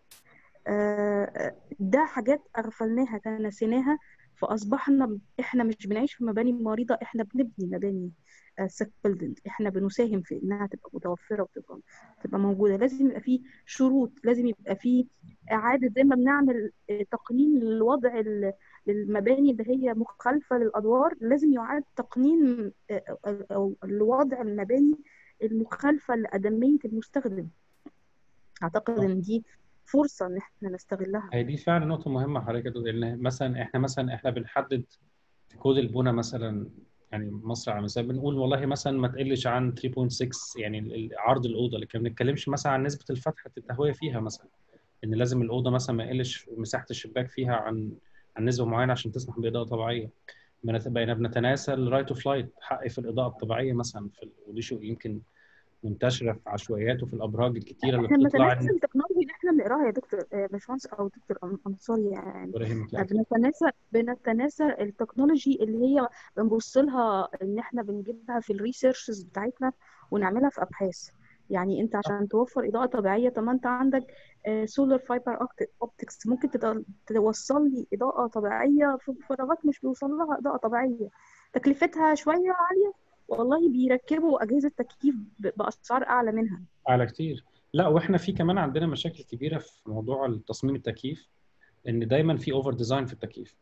آه، ده حاجات اغفلناها تناسيناها فاصبحنا احنا مش بنعيش في مباني مريضة احنا بنبني مباني سيك بيلدينج احنا بنساهم في انها تبقى متوفره وتبقى تبقى موجوده لازم يبقى في شروط لازم يبقى في اعاده زي ما بنعمل آه، تقنين للوضع ال- للمباني اللي هي مخالفه للادوار لازم يعاد تقنين آه، آه، او لوضع المباني المخالفه لادميه المستخدم اعتقد ان دي فرصه ان احنا نستغلها هي دي فعلا نقطة مهمة حضرتك تقول ان مثلا احنا مثلا احنا بنحدد في كود البنى مثلا يعني مصر على مثال بنقول والله مثلا ما تقلش عن 3.6 يعني ال- ال- عرض الأوضة لكن ما بنتكلمش مثلا عن نسبة الفتحة التهوية فيها مثلا ان لازم الأوضة مثلا ما يقلش مساحة الشباك فيها عن عن نسبة معينة عشان تسمح بإضاءة طبيعية بنت- بقينا بنتناسى الرايت اوف لايت حق في الإضاءة الطبيعية مثلا في ال- ودي شيء يمكن منتشرة في عشوائيات وفي الأبراج الكتيرة اللي احنا بتطلع بنتناسى إن- التكنولوجي اللي احنا بنقراها يا دكتور آه، باشمهندس او دكتور أن- انصاري يعني إبراهيم تلاقي بنتناسى بنتناسى التكنولوجي اللي هي بنبص لها ان احنا بنجيبها في الريسيرشز بتاعتنا ونعملها في ابحاث يعني انت عشان توفر اضاءه طبيعيه طب ما انت عندك سولار فايبر اوبتكس ممكن تد- توصل لي اضاءه طبيعيه في فراغات مش بيوصل لها اضاءه طبيعيه تكلفتها شويه عاليه والله بيركبوا اجهزه تكييف ب- باسعار اعلى منها على كتير لا واحنا في كمان عندنا مشاكل كبيره في موضوع التصميم التكييف ان دايما في اوفر ديزاين في التكييف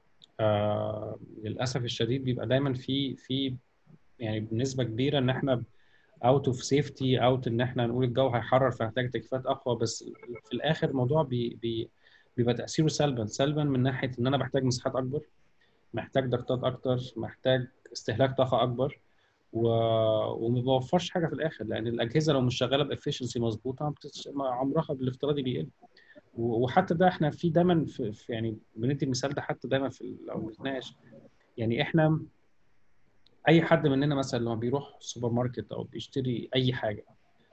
آه للاسف الشديد بيبقى دايما في في يعني بنسبه كبيره ان احنا اوت اوف سيفتي اوت ان احنا نقول الجو هيحرر فهنحتاج تكييفات اقوى بس في الاخر الموضوع بي بي بيبقى تاثيره سلبا سلبا من ناحيه ان انا بحتاج مساحات اكبر محتاج ضغطات اكتر محتاج استهلاك طاقه اكبر و... وما بوفرش حاجه في الاخر لان الاجهزه لو مش شغاله بافشنسي مظبوطه بتش... عمرها بالافتراضي بيقل و- وحتى ده احنا في دايما في في- يعني بندي المثال ده حتى دايما في ال- لو بنتناقش يعني احنا اي حد مننا مثلا لما بيروح سوبر ماركت او بيشتري اي حاجه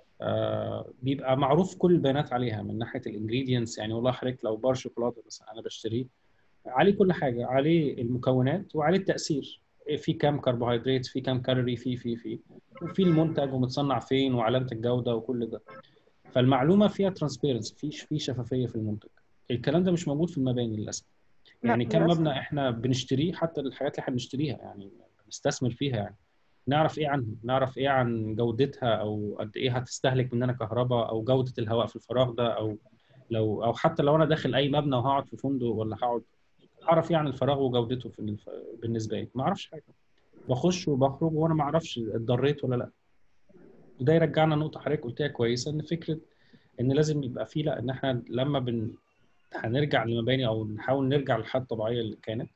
آه بيبقى معروف كل البيانات عليها من ناحيه الانجريدينتس يعني والله حضرتك لو بار شوكولاته مثلا انا بشتريه عليه كل حاجه عليه المكونات وعليه التاثير في كام كربوهيدرات في كام كالوري في في في وفي المنتج ومتصنع فين وعلامه الجوده وكل ده فالمعلومه فيها ترانسبيرنسي في في شفافيه في المنتج الكلام ده مش موجود في المباني للاسف لا، يعني كم للأسف. مبنى احنا بنشتريه حتى الحاجات اللي احنا بنشتريها يعني بنستثمر فيها يعني نعرف ايه عنها نعرف ايه عن جودتها او قد ايه هتستهلك مننا كهرباء او جوده الهواء في الفراغ ده او لو او حتى لو انا داخل اي مبنى وهقعد في فندق ولا هقعد اعرف ايه عن الفراغ وجودته في الف... بالنسبه لي ما اعرفش حاجه بخش وبخرج وانا ما اعرفش اتضريت ولا لا وده يرجعنا نقطه حضرتك قلتها كويسه ان فكره ان لازم يبقى في لا ان احنا لما بن هنرجع للمباني او نحاول نرجع للحياه الطبيعيه اللي كانت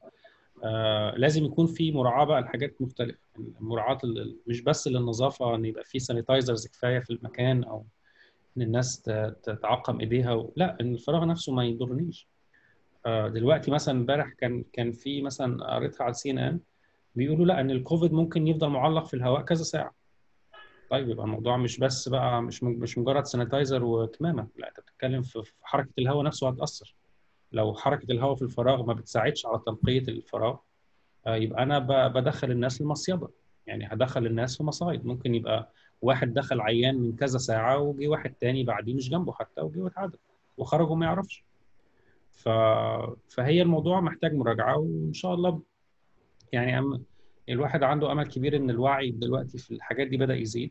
آه لازم يكون في مراعاه بقى لحاجات مختلفه مراعاه ال- مش بس للنظافه ان يبقى في سانيتايزرز كفايه في المكان او ان الناس ت- تتعقم ايديها و... لا ان الفراغ نفسه ما يضرنيش آه دلوقتي مثلا امبارح كان كان في مثلا قريتها على سي ان ان بيقولوا لا ان الكوفيد ممكن يفضل معلق في الهواء كذا ساعه طيب يبقى الموضوع مش بس بقى مش مش مجرد سانيتايزر وكمامه لا انت بتتكلم في في حركه الهواء نفسه هتاثر لو حركه الهواء في الفراغ ما بتساعدش على تنقيه الفراغ آه، يبقى انا ب- بدخل الناس المصيده يعني هدخل الناس في مصايد ممكن يبقى واحد دخل عيان من كذا ساعه وجي واحد تاني بعديه مش جنبه حتى وجي واتعدى وخرج وما يعرفش ف... فهي الموضوع محتاج مراجعه وان شاء الله يعني أم... الواحد عنده امل كبير ان الوعي دلوقتي في الحاجات دي بدا يزيد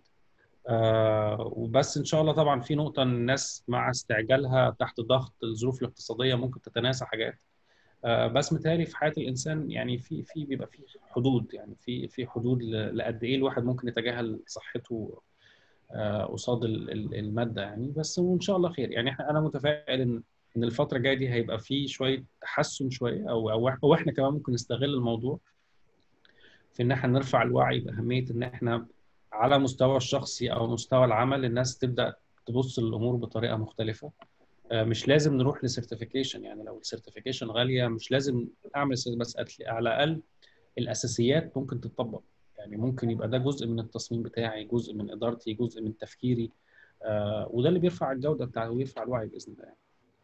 آه وبس ان شاء الله طبعا في نقطه ان الناس مع استعجالها تحت ضغط الظروف الاقتصاديه ممكن تتناسى حاجات آه بس متهيألي في حياه الانسان يعني في في بيبقى في حدود يعني في في حدود ل- لقد ايه الواحد ممكن يتجاهل صحته آه قصاد ال- ال- الماده يعني بس وان شاء الله خير يعني احنا انا متفائل ان ان الفتره الجايه دي هيبقى في شويه تحسن شويه او او إح- او احنا كمان ممكن نستغل الموضوع في ان احنا نرفع الوعي باهميه ان احنا على مستوى الشخصي او مستوى العمل الناس تبدا تبص للامور بطريقه مختلفه آه، مش لازم نروح لسيرتيفيكيشن يعني لو السيرتيفيكيشن غاليه مش لازم اعمل certification، بس أتل- على الاقل الاساسيات ممكن تتطبق يعني ممكن يبقى ده جزء من التصميم بتاعي جزء من ادارتي جزء من تفكيري آه، وده اللي بيرفع الجوده بتاعته ويرفع الوعي باذن الله يعني.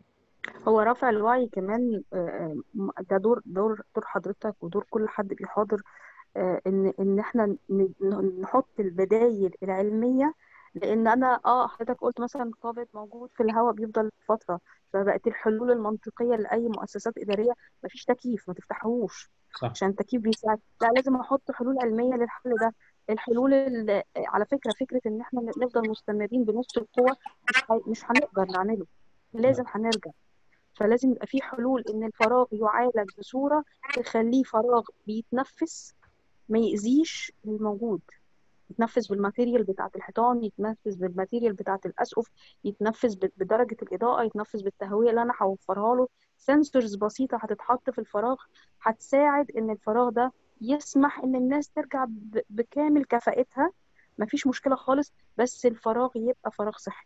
هو رفع الوعي كمان آه، م- ده دور دور دور حضرتك ودور كل حد بيحاضر آه، ان ان احنا ن- ن- نحط البدايل العلميه لان انا اه حضرتك قلت مثلا كوفيد موجود في الهواء بيفضل فتره فبقت الحلول المنطقيه لاي مؤسسات اداريه مفيش تكييف ما تفتحوش صح عشان التكييف بيساعد لا لازم احط حلول علميه للحل ده الحلول ال- على فكره فكره ان احنا نفضل مستمرين بنص القوه مش هي- مش هنقدر نعمله لازم هنرجع فلازم يبقى في حلول ان الفراغ يعالج بصوره تخليه فراغ بيتنفس ما يأذيش الموجود يتنفس بالماتيريال بتاعة الحيطان يتنفس بالماتيريال بتاعة الأسقف يتنفس ب- بدرجة الإضاءة يتنفس بالتهوية اللي أنا هوفرها له سنسورز بسيطة هتتحط في الفراغ هتساعد إن الفراغ ده يسمح إن الناس ترجع ب- بكامل كفاءتها مفيش مشكلة خالص بس الفراغ يبقى فراغ صحي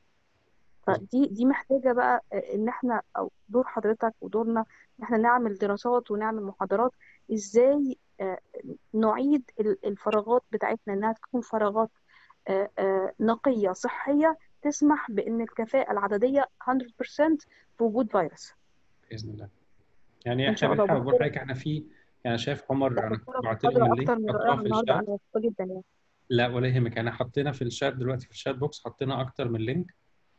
فدي دي محتاجة بقى إن إحنا أو دور حضرتك ودورنا إن إحنا نعمل دراسات ونعمل محاضرات إزاي آه، نعيد ال- الفراغات بتاعتنا إنها تكون فراغات آه، آه، نقية صحية تسمح بإن الكفاءة العددية 100% في وجود فيروس باذن الله يعني إن احنا شاء الله بنحاول بقول بشكرك لحضرتك احنا في يعني شايف عمر لا انا بشكرك بعت لهم محاضرة اللينك أكتر من حطها رائعة في النهاردة الشات أنا مبسوطة جدا يعني لا ولا يهمك انا حطينا في الشات دلوقتي في الشات بوكس حطينا اكتر من لينك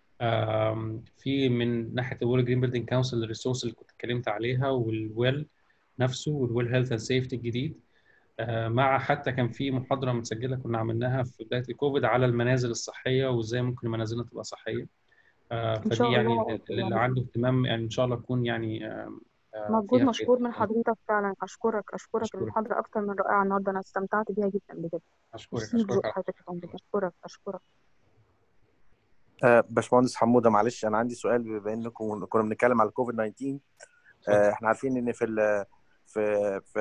آم، في من ناحيه الويل جرين بيلدينج كونسل الريسورس اللي كنت اتكلمت عليها والويل نفسه والويل هيلث اند سيفتي الجديد آه، مع حتى كان في محاضره متسجله كنا عملناها في بدايه الكوفيد على المنازل الصحيه وازاي ممكن منازلنا تبقى صحيه آه، إن فدي شاء يعني الله اللي يعني عنده اهتمام يعني ان شاء الله تكون يعني آم، آه، مجهود فيها مشكور من فايدة. حضرتك فعلا اشكرك اشكرك أشكرك. المحاضره اكتر من رائعه النهارده انا استمتعت بيها جدا بجد اشكرك ميرسي اشكرك بذوق على حضرتك يا فندم اشكرك اشكرك آه، باشمهندس حموده معلش انا عندي سؤال بما انكم كنا بنتكلم على كوفيد 19 آه، احنا عارفين ان في ال في في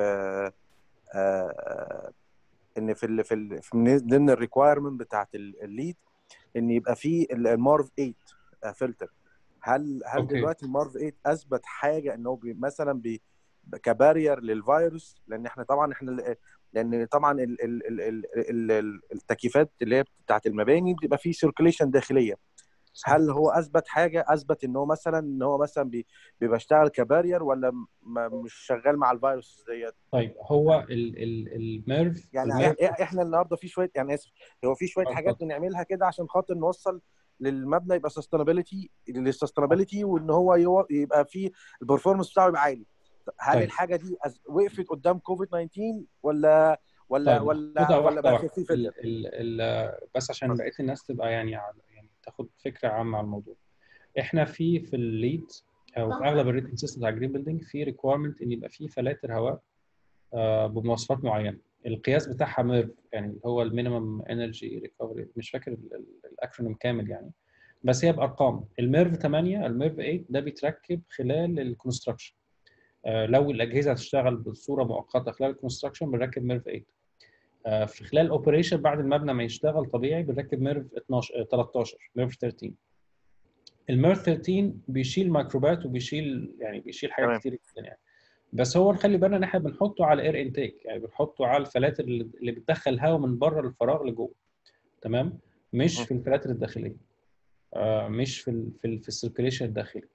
آه، ان في ال في ال في من ضمن الريكوايرمنت بتاعت ال- الليد ان يبقى في المارف 8 فلتر هل هل أوكي. دلوقتي المارف 8 اثبت حاجه انه بي مثلا بي كبارير للفيروس لان احنا طبعا احنا ال- لان طبعا ال ال ال ال ال التكييفات اللي هي بتاعت المباني بيبقى فيه سيركيليشن داخليه هل هو اثبت حاجه اثبت ان هو مثلا ان هو مثلا بي- بيبقى اشتغل كبارير ولا م- مش شغال مع الفيروس ديت طيب هو ال ال الميرف يعني الميرف إح- احنا النهارده في شويه يعني اسف هو في شويه اتفضل. حاجات بنعملها كده عشان خاطر نوصل للمبنى يبقى سستينابيلتي للسستينابيلتي وان هو يو- يبقى فيه البرفورمانس بتاعه يبقى عالي هل طيب. الحاجه دي أز- وقفت قدام كوفيد 19 ولا ولا طيب ولا خدها ولا واحدة بقى واحدة في ال فيلر ال ال بس عشان بقية الناس تبقى يعني على- يعني تاخد فكرة عامة عن الموضوع احنا في في الليد او في اغلب الريتنج سيستم بتاع جرين بيلدينج في ريكويرمنت ان يبقى في فلاتر هواء آه، بمواصفات معينة القياس بتاعها ميرف يعني اللي هو المينيمم انرجي ريكفري مش فاكر ال- ال- الاكرونيم كامل يعني بس هي بارقام الميرف 8 الميرف 8 ده بيتركب خلال الكونستراكشن آه، لو الاجهزه هتشتغل بصوره مؤقته خلال الكونستراكشن بنركب ميرف 8 آه، في خلال الاوبريشن بعد المبنى ما يشتغل طبيعي بنركب ميرف 12 آه، 13 ميرف 13 الميرف 13 بيشيل ميكروبات وبيشيل يعني بيشيل حاجات تمام. كتير جدا يعني بس هو نخلي بالنا ان احنا بنحطه على اير انتيك يعني بنحطه على الفلاتر اللي اللي بتدخل هواء من بره الفراغ لجوه تمام مش م. في الفلاتر الداخليه آه مش في ال في ال في السيركيليشن الداخلي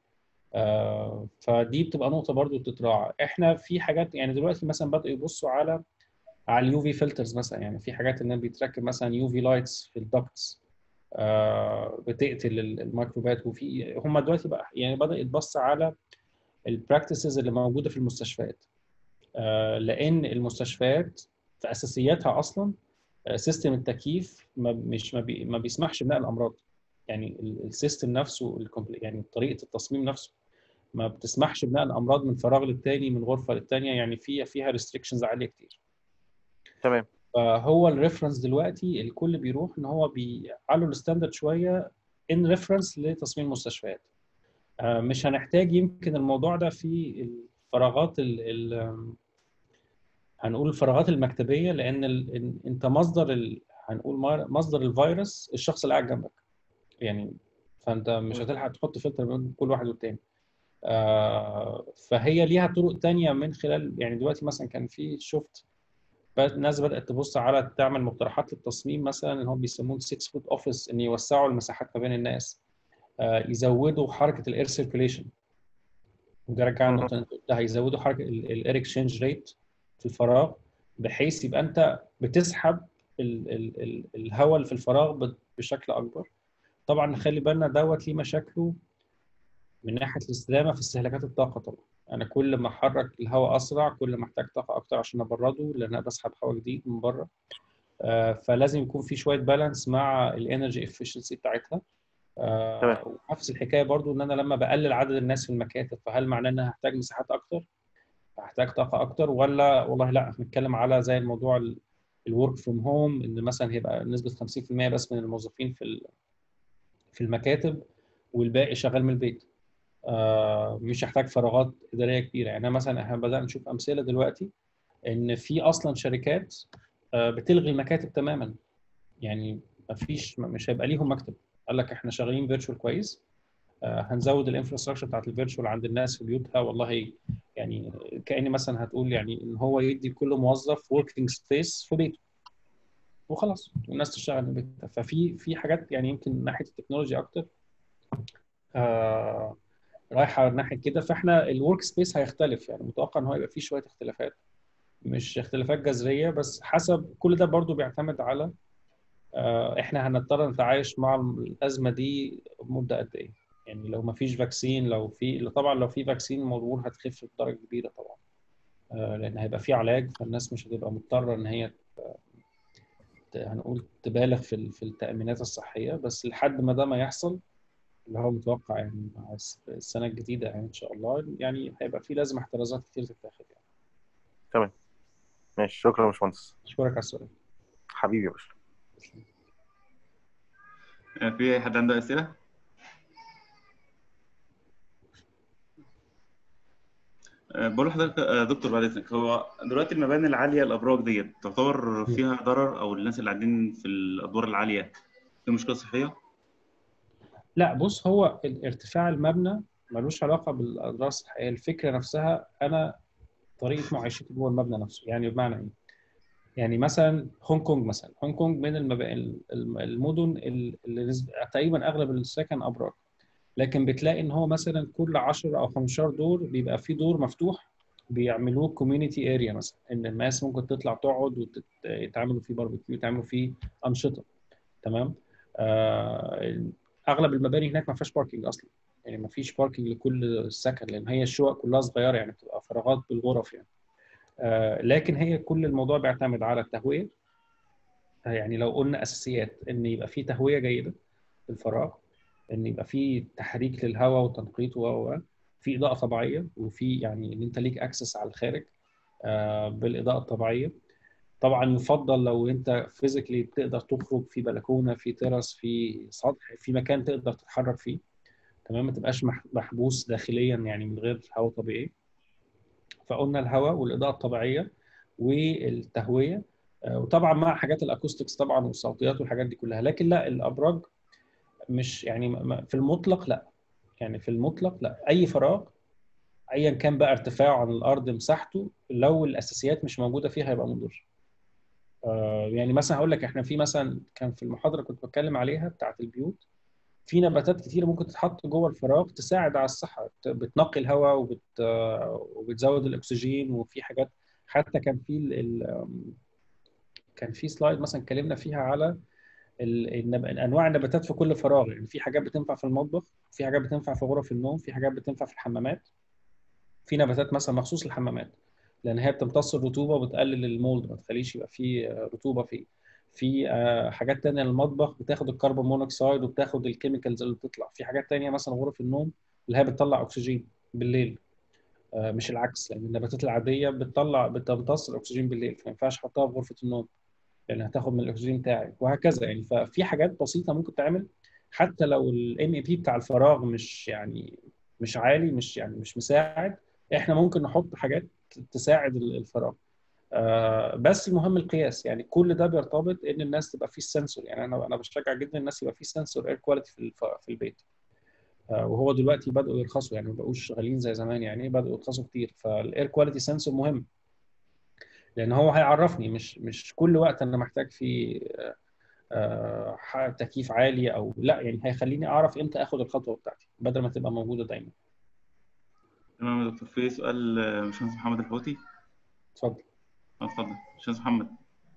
آه فدي بتبقى نقطه برضو تتراعى احنا في حاجات يعني دلوقتي مثلا بدأوا يبصوا على على اليو في فلترز مثلا يعني في حاجات ان بيتركب مثلا يو في لايتس في الدكتس آه بتقتل ال- الميكروبات وفي هم دلوقتي بقى يعني بدأ يتبص على البراكتسز اللي موجوده في المستشفيات آه لان المستشفيات في اساسياتها اصلا آه، سيستم التكييف ما مش ما, بي ما بيسمحش بنقل الامراض يعني ال- السيستم نفسه الكومبل- يعني طريقه التصميم نفسه ما بتسمحش بنقل امراض من فراغ للتاني من غرفه للتانيه يعني فيها فيها ريستريكشنز عاليه كتير تمام فهو الريفرنس دلوقتي الكل بيروح ان هو بيعلوا الستاندرد شويه ان ريفرنس لتصميم المستشفيات آه، مش هنحتاج يمكن الموضوع ده في الفراغات ال ال هنقول الفراغات المكتبيه لان ال إن- انت مصدر ال هنقول مار- مصدر الفيروس الشخص اللي قاعد جنبك يعني فانت مش هتلحق تحط فلتر بين كل واحد والتاني آه، فهي ليها طرق تانية من خلال يعني دلوقتي مثلا كان في شفت بقت الناس بدأت تبص على تعمل مقترحات للتصميم مثلا ان هم بيسموه 6 فوت اوفيس ان يوسعوا المساحات ما بين الناس آه، يزودوا حركه الاير سيركيليشن وده رجع النقطه اللي انت قلتها يزودوا حركه الاير اكسشينج ريت في الفراغ بحيث يبقى انت بتسحب ال- ال- ال- الهواء اللي في الفراغ ب- بشكل اكبر طبعا نخلي بالنا دوت ليه مشاكله من ناحيه الاستدامه في استهلاكات الطاقه طبعا انا كل ما احرك الهواء اسرع كل ما احتاج طاقه اكتر عشان ابرده لان انا بسحب هواء جديد من بره آه، فلازم يكون في شويه بالانس مع الانرجي افشنسي بتاعتها آه، تمام. ونفس الحكايه برضو ان انا لما بقلل عدد الناس في المكاتب فهل معناه ان انا هحتاج مساحات اكتر هحتاج طاقه اكتر ولا والله لا بنتكلم على زي الموضوع الورك فروم هوم ان مثلا هيبقى نسبه 50% بس من الموظفين في ال- في المكاتب والباقي شغال من البيت آه، مش هحتاج فراغات اداريه كبيره يعني أنا مثلا احنا بدانا نشوف امثله دلوقتي ان في اصلا شركات آه، بتلغي المكاتب تماما يعني مفيش مش هيبقى ليهم مكتب قال لك احنا شغالين فيرتشوال كويس آه، هنزود الانفراستراكشر بتاعت الفيرتشوال عند الناس في بيوتها والله يعني كاني مثلا هتقول يعني ان هو يدي كل موظف وركينج سبيس في بيته وخلاص والناس تشتغل من بيتها ففي في حاجات يعني يمكن من ناحيه التكنولوجي اكتر آه رايحه ناحيه كده فاحنا الورك سبيس هيختلف يعني متوقع ان هو يبقى فيه شويه اختلافات مش اختلافات جذريه بس حسب كل ده برضو بيعتمد على آه، احنا هنضطر نتعايش مع الازمه دي مده قد ايه يعني لو ما فيش فاكسين لو في طبعا لو في فاكسين الموضوع هتخف بدرجه كبيره طبعا آه، لان هيبقى في علاج فالناس مش هتبقى مضطره ان هي ت- هنقول تبالغ في ال- في التامينات الصحيه بس لحد ما ده ما يحصل اللي هو متوقع يعني مع الس- السنه الجديده يعني ان شاء الله يعني هيبقى في لازم احترازات كتير تتاخد يعني ماشي شكرا يا باشمهندس اشكرك على السؤال حبيبي يا باشا آه، في أي حد عنده أسئلة؟ آه، بقول لحضرتك آه، دكتور بعد إذنك هو دلوقتي المباني العالية الأبراج ديت تعتبر فيها ضرر أو الناس اللي قاعدين في الأدوار العالية في مشكلة صحية؟ لا بص هو ال- ارتفاع المبنى ملوش علاقه بالاضرار الصحيه الفكره نفسها انا طريقه معيشتي جوه المبنى نفسه يعني بمعنى ايه؟ يعني مثلا هونج كونج مثلا هونج كونج من المب... ال- الم- المدن ال- اللي نسب... تقريبا اغلب السكن ابراج لكن بتلاقي ان هو مثلا كل 10 او 15 دور بيبقى في دور مفتوح بيعملوه كوميونتي اريا مثلا ان الناس ممكن تطلع تقعد ويتعملوا فيه باربيكيو يتعملوا فيه انشطه تمام آه اغلب المباني هناك ما فيهاش باركينج اصلا يعني ما فيش باركينج لكل السكن لان هي الشقق كلها صغيره يعني بتبقى فراغات بالغرف يعني آه لكن هي كل الموضوع بيعتمد على التهويه آه يعني لو قلنا اساسيات ان يبقى في تهويه جيده في الفراغ ان يبقى في تحريك للهواء وتنقيته و و- في اضاءه طبيعيه وفي يعني ان انت ليك اكسس على الخارج آه بالاضاءه الطبيعيه طبعا يفضل لو انت فيزيكلي بتقدر تخرج في بلكونه في تراس في سطح في مكان تقدر تتحرك فيه تمام ما تبقاش مح- محبوس داخليا يعني من غير هواء طبيعي فقلنا الهواء والاضاءه الطبيعيه والتهويه آه، وطبعا مع حاجات الاكوستكس طبعا والصوتيات والحاجات دي كلها لكن لا الابراج مش يعني م- م- في المطلق لا يعني في المطلق لا اي فراغ ايا كان بقى ارتفاعه عن الارض مساحته لو الاساسيات مش موجوده فيها هيبقى مضر آه، يعني مثلا هقول لك احنا في مثلا كان في المحاضره كنت بتكلم عليها بتاعت البيوت في نباتات كتير ممكن تتحط جوه الفراغ تساعد على الصحه بت- بتنقي الهواء وبت آه، وبتزود الاكسجين وفي حاجات حتى كان في ال... ال... آم، كان في سلايد مثلا اتكلمنا فيها على ال... النب... انواع النباتات في كل فراغ يعني في حاجات بتنفع في المطبخ في حاجات بتنفع في غرف النوم في حاجات بتنفع في الحمامات في نباتات مثلا مخصوص للحمامات لان هي بتمتص الرطوبه وبتقلل المولد ما تخليش يبقى فيه آه، رطوبه فيه في آه، حاجات تانية للمطبخ بتاخد الكربون مونوكسيد وبتاخد الكيميكالز اللي بتطلع في حاجات تانية مثلا غرف النوم اللي هي بتطلع اكسجين بالليل آه، مش العكس لان النباتات العاديه بتطلع بتمتص الاكسجين بالليل فما ينفعش احطها في غرفه النوم لان هتاخد من الاكسجين بتاعي وهكذا يعني ففي حاجات بسيطه ممكن تعمل حتى لو الام اي بي بتاع الفراغ مش يعني مش عالي مش يعني مش مساعد احنا ممكن نحط حاجات تساعد ال- الفراغ آه، بس المهم القياس يعني كل ده بيرتبط ان الناس تبقى فيه السنسور يعني انا انا بشجع جدا الناس يبقى فيه سنسور اير كواليتي في الف- في البيت آه، وهو دلوقتي بدأوا يرخصوا يعني ما بقوش غاليين زي زمان يعني بدأوا يرخصوا كتير فالاير كواليتي سنسور مهم لان هو هيعرفني مش مش كل وقت انا محتاج فيه آه، آه، ح- تكييف عالي او لا يعني هيخليني اعرف امتى اخد الخطوه بتاعتي بدل ما تبقى موجوده دايما تمام يا دكتور في سؤال آه، باشمهندس محمد الحوتي اتفضل آه، اتفضل باشمهندس محمد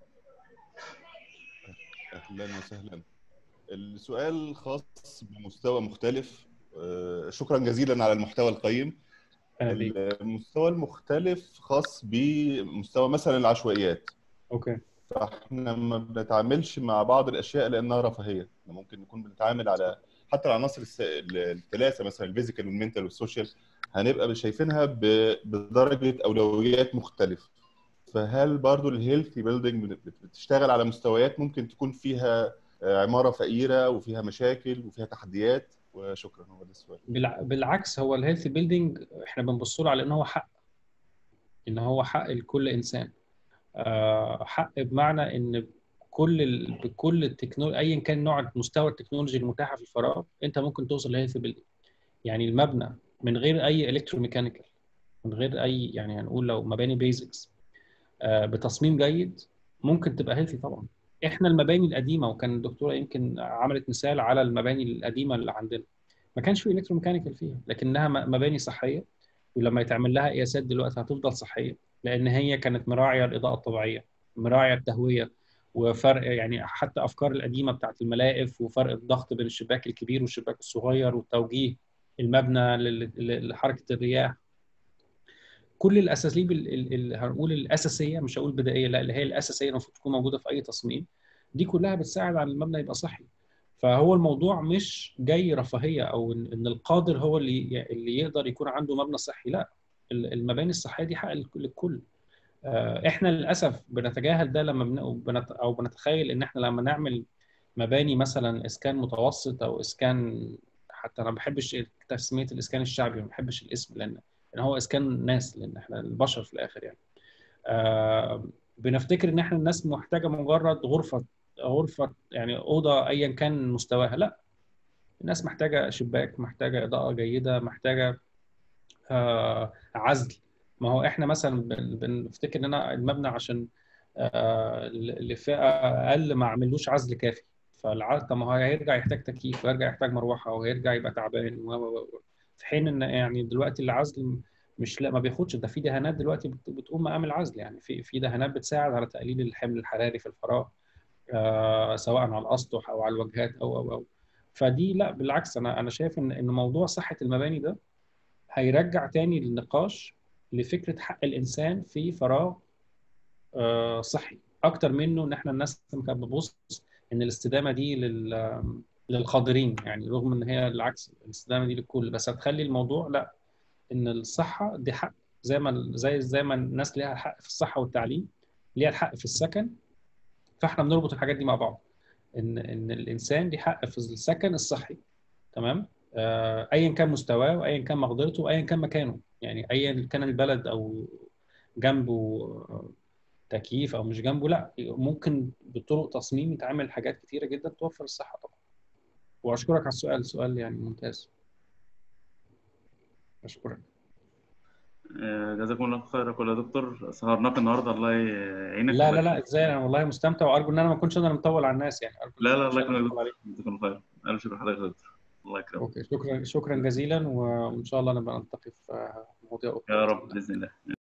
اهلا وسهلا السؤال خاص بمستوى مختلف آه، شكرا جزيلا على المحتوى القيم اهلا بيك المستوى المختلف خاص بمستوى مثلا العشوائيات اوكي فاحنا ما بنتعاملش مع بعض الاشياء لانها رفاهيه احنا ممكن نكون بنتعامل على حتى العناصر الس- الثلاثه مثلا الفيزيكال والمنتال والسوشيال هنبقى شايفينها ب- بدرجه اولويات مختلفه فهل برضو الهيلثي بيلدينج بتشتغل على مستويات ممكن تكون فيها آه، عماره فقيره وفيها مشاكل وفيها تحديات وشكرا هو ده السؤال بالع- بالعكس هو الهيلثي بيلدينج احنا بنبص له على ان هو حق ان هو حق لكل انسان آه، حق بمعنى ان كل ال... بكل التكنولوجيا ايا كان نوع مستوى التكنولوجيا المتاحه في الفراغ انت ممكن توصل لهيلثي بيلدينج يعني المبنى من غير اي الكتروميكانيكال من غير اي يعني هنقول لو مباني بيزكس بتصميم جيد ممكن تبقى هيلثي طبعا احنا المباني القديمه وكان الدكتوره يمكن عملت مثال على المباني القديمه اللي عندنا ما كانش في الكتروميكانيكال فيها لكنها م- مباني صحيه ولما يتعمل لها قياسات دلوقتي هتفضل صحيه لان هي كانت مراعيه الاضاءه الطبيعيه مراعيه التهويه وفرق يعني حتى افكار القديمه بتاعت الملاقف وفرق الضغط بين الشباك الكبير والشباك الصغير وتوجيه المبنى لل- لل- لحركه الرياح كل الاساليب ال- ال- ال- هنقول الاساسيه مش هقول بدائيه لا اللي هي الاساسيه المفروض تكون موجوده في اي تصميم دي كلها بتساعد على المبنى يبقى صحي فهو الموضوع مش جاي رفاهيه او ان إن القادر هو اللي اللي يقدر يكون عنده مبنى صحي لا ال- المباني الصحيه دي حق الك- للكل آه، احنا للاسف بنتجاهل ده لما بن... بنت... او بنتخيل ان احنا لما نعمل مباني مثلا اسكان متوسط او اسكان حتى انا ما بحبش تسميه الاسكان الشعبي ما بحبش الاسم لان لان هو اسكان ناس لان احنا البشر في الاخر يعني آه بنفتكر ان احنا الناس محتاجه مجرد غرفه غرفه يعني اوضه ايا كان مستواها لا الناس محتاجه شباك محتاجه اضاءه جيده محتاجه آه عزل ما هو احنا مثلا بن- بنفتكر ان انا المبنى عشان آه لفئه اقل ما عملوش عزل كافي فالعزل طب ما هو هيرجع يحتاج تكييف ويرجع يحتاج مروحه وهيرجع يبقى تعبان و- و- و- في حين ان يعني دلوقتي العزل مش لا ما بياخدش ده في دهانات دلوقتي بت- بتقوم مقام العزل يعني في في دهانات بتساعد على تقليل الحمل الحراري في الفراغ آه سواء على الاسطح او على الواجهات او او او فدي لا بالعكس انا انا شايف ان ان موضوع صحه المباني ده هيرجع تاني النقاش لفكره حق الانسان في فراغ آه، صحي اكتر منه ان احنا الناس كانت بتبص ان الاستدامه دي لل للقادرين يعني رغم ان هي العكس الاستدامه دي للكل بس هتخلي الموضوع لا ان الصحه دي حق زي ما زي زي ما الناس ليها الحق في الصحه والتعليم ليها الحق في السكن فاحنا بنربط الحاجات دي مع بعض ان ان الانسان ليه حق في السكن الصحي تمام آه، ايا كان مستواه وايا كان مقدرته وايا كان مكانه يعني ايا كان البلد او جنبه آه، تكييف او مش جنبه لا ممكن بطرق تصميم يتعمل حاجات كتيره جدا توفر الصحه طبعا واشكرك على السؤال سؤال يعني ممتاز اشكرك آه، جزاكم الله خير يا كل يا دكتور سهرناك النهارده الله يعينك لا لا لا ازاي انا والله مستمتع وارجو ان انا ما اكونش انا مطول على الناس يعني ارجو لا لا إن الله أنا يكرمك أطول عليك. جزاكم الله خير الف شكر لحضرتك يا دكتور الله يكرمك اوكي شكرا شكرا جزيلا وان شاء الله نبقى نلتقي في مواضيع اخرى يا بإذن رب الله. باذن الله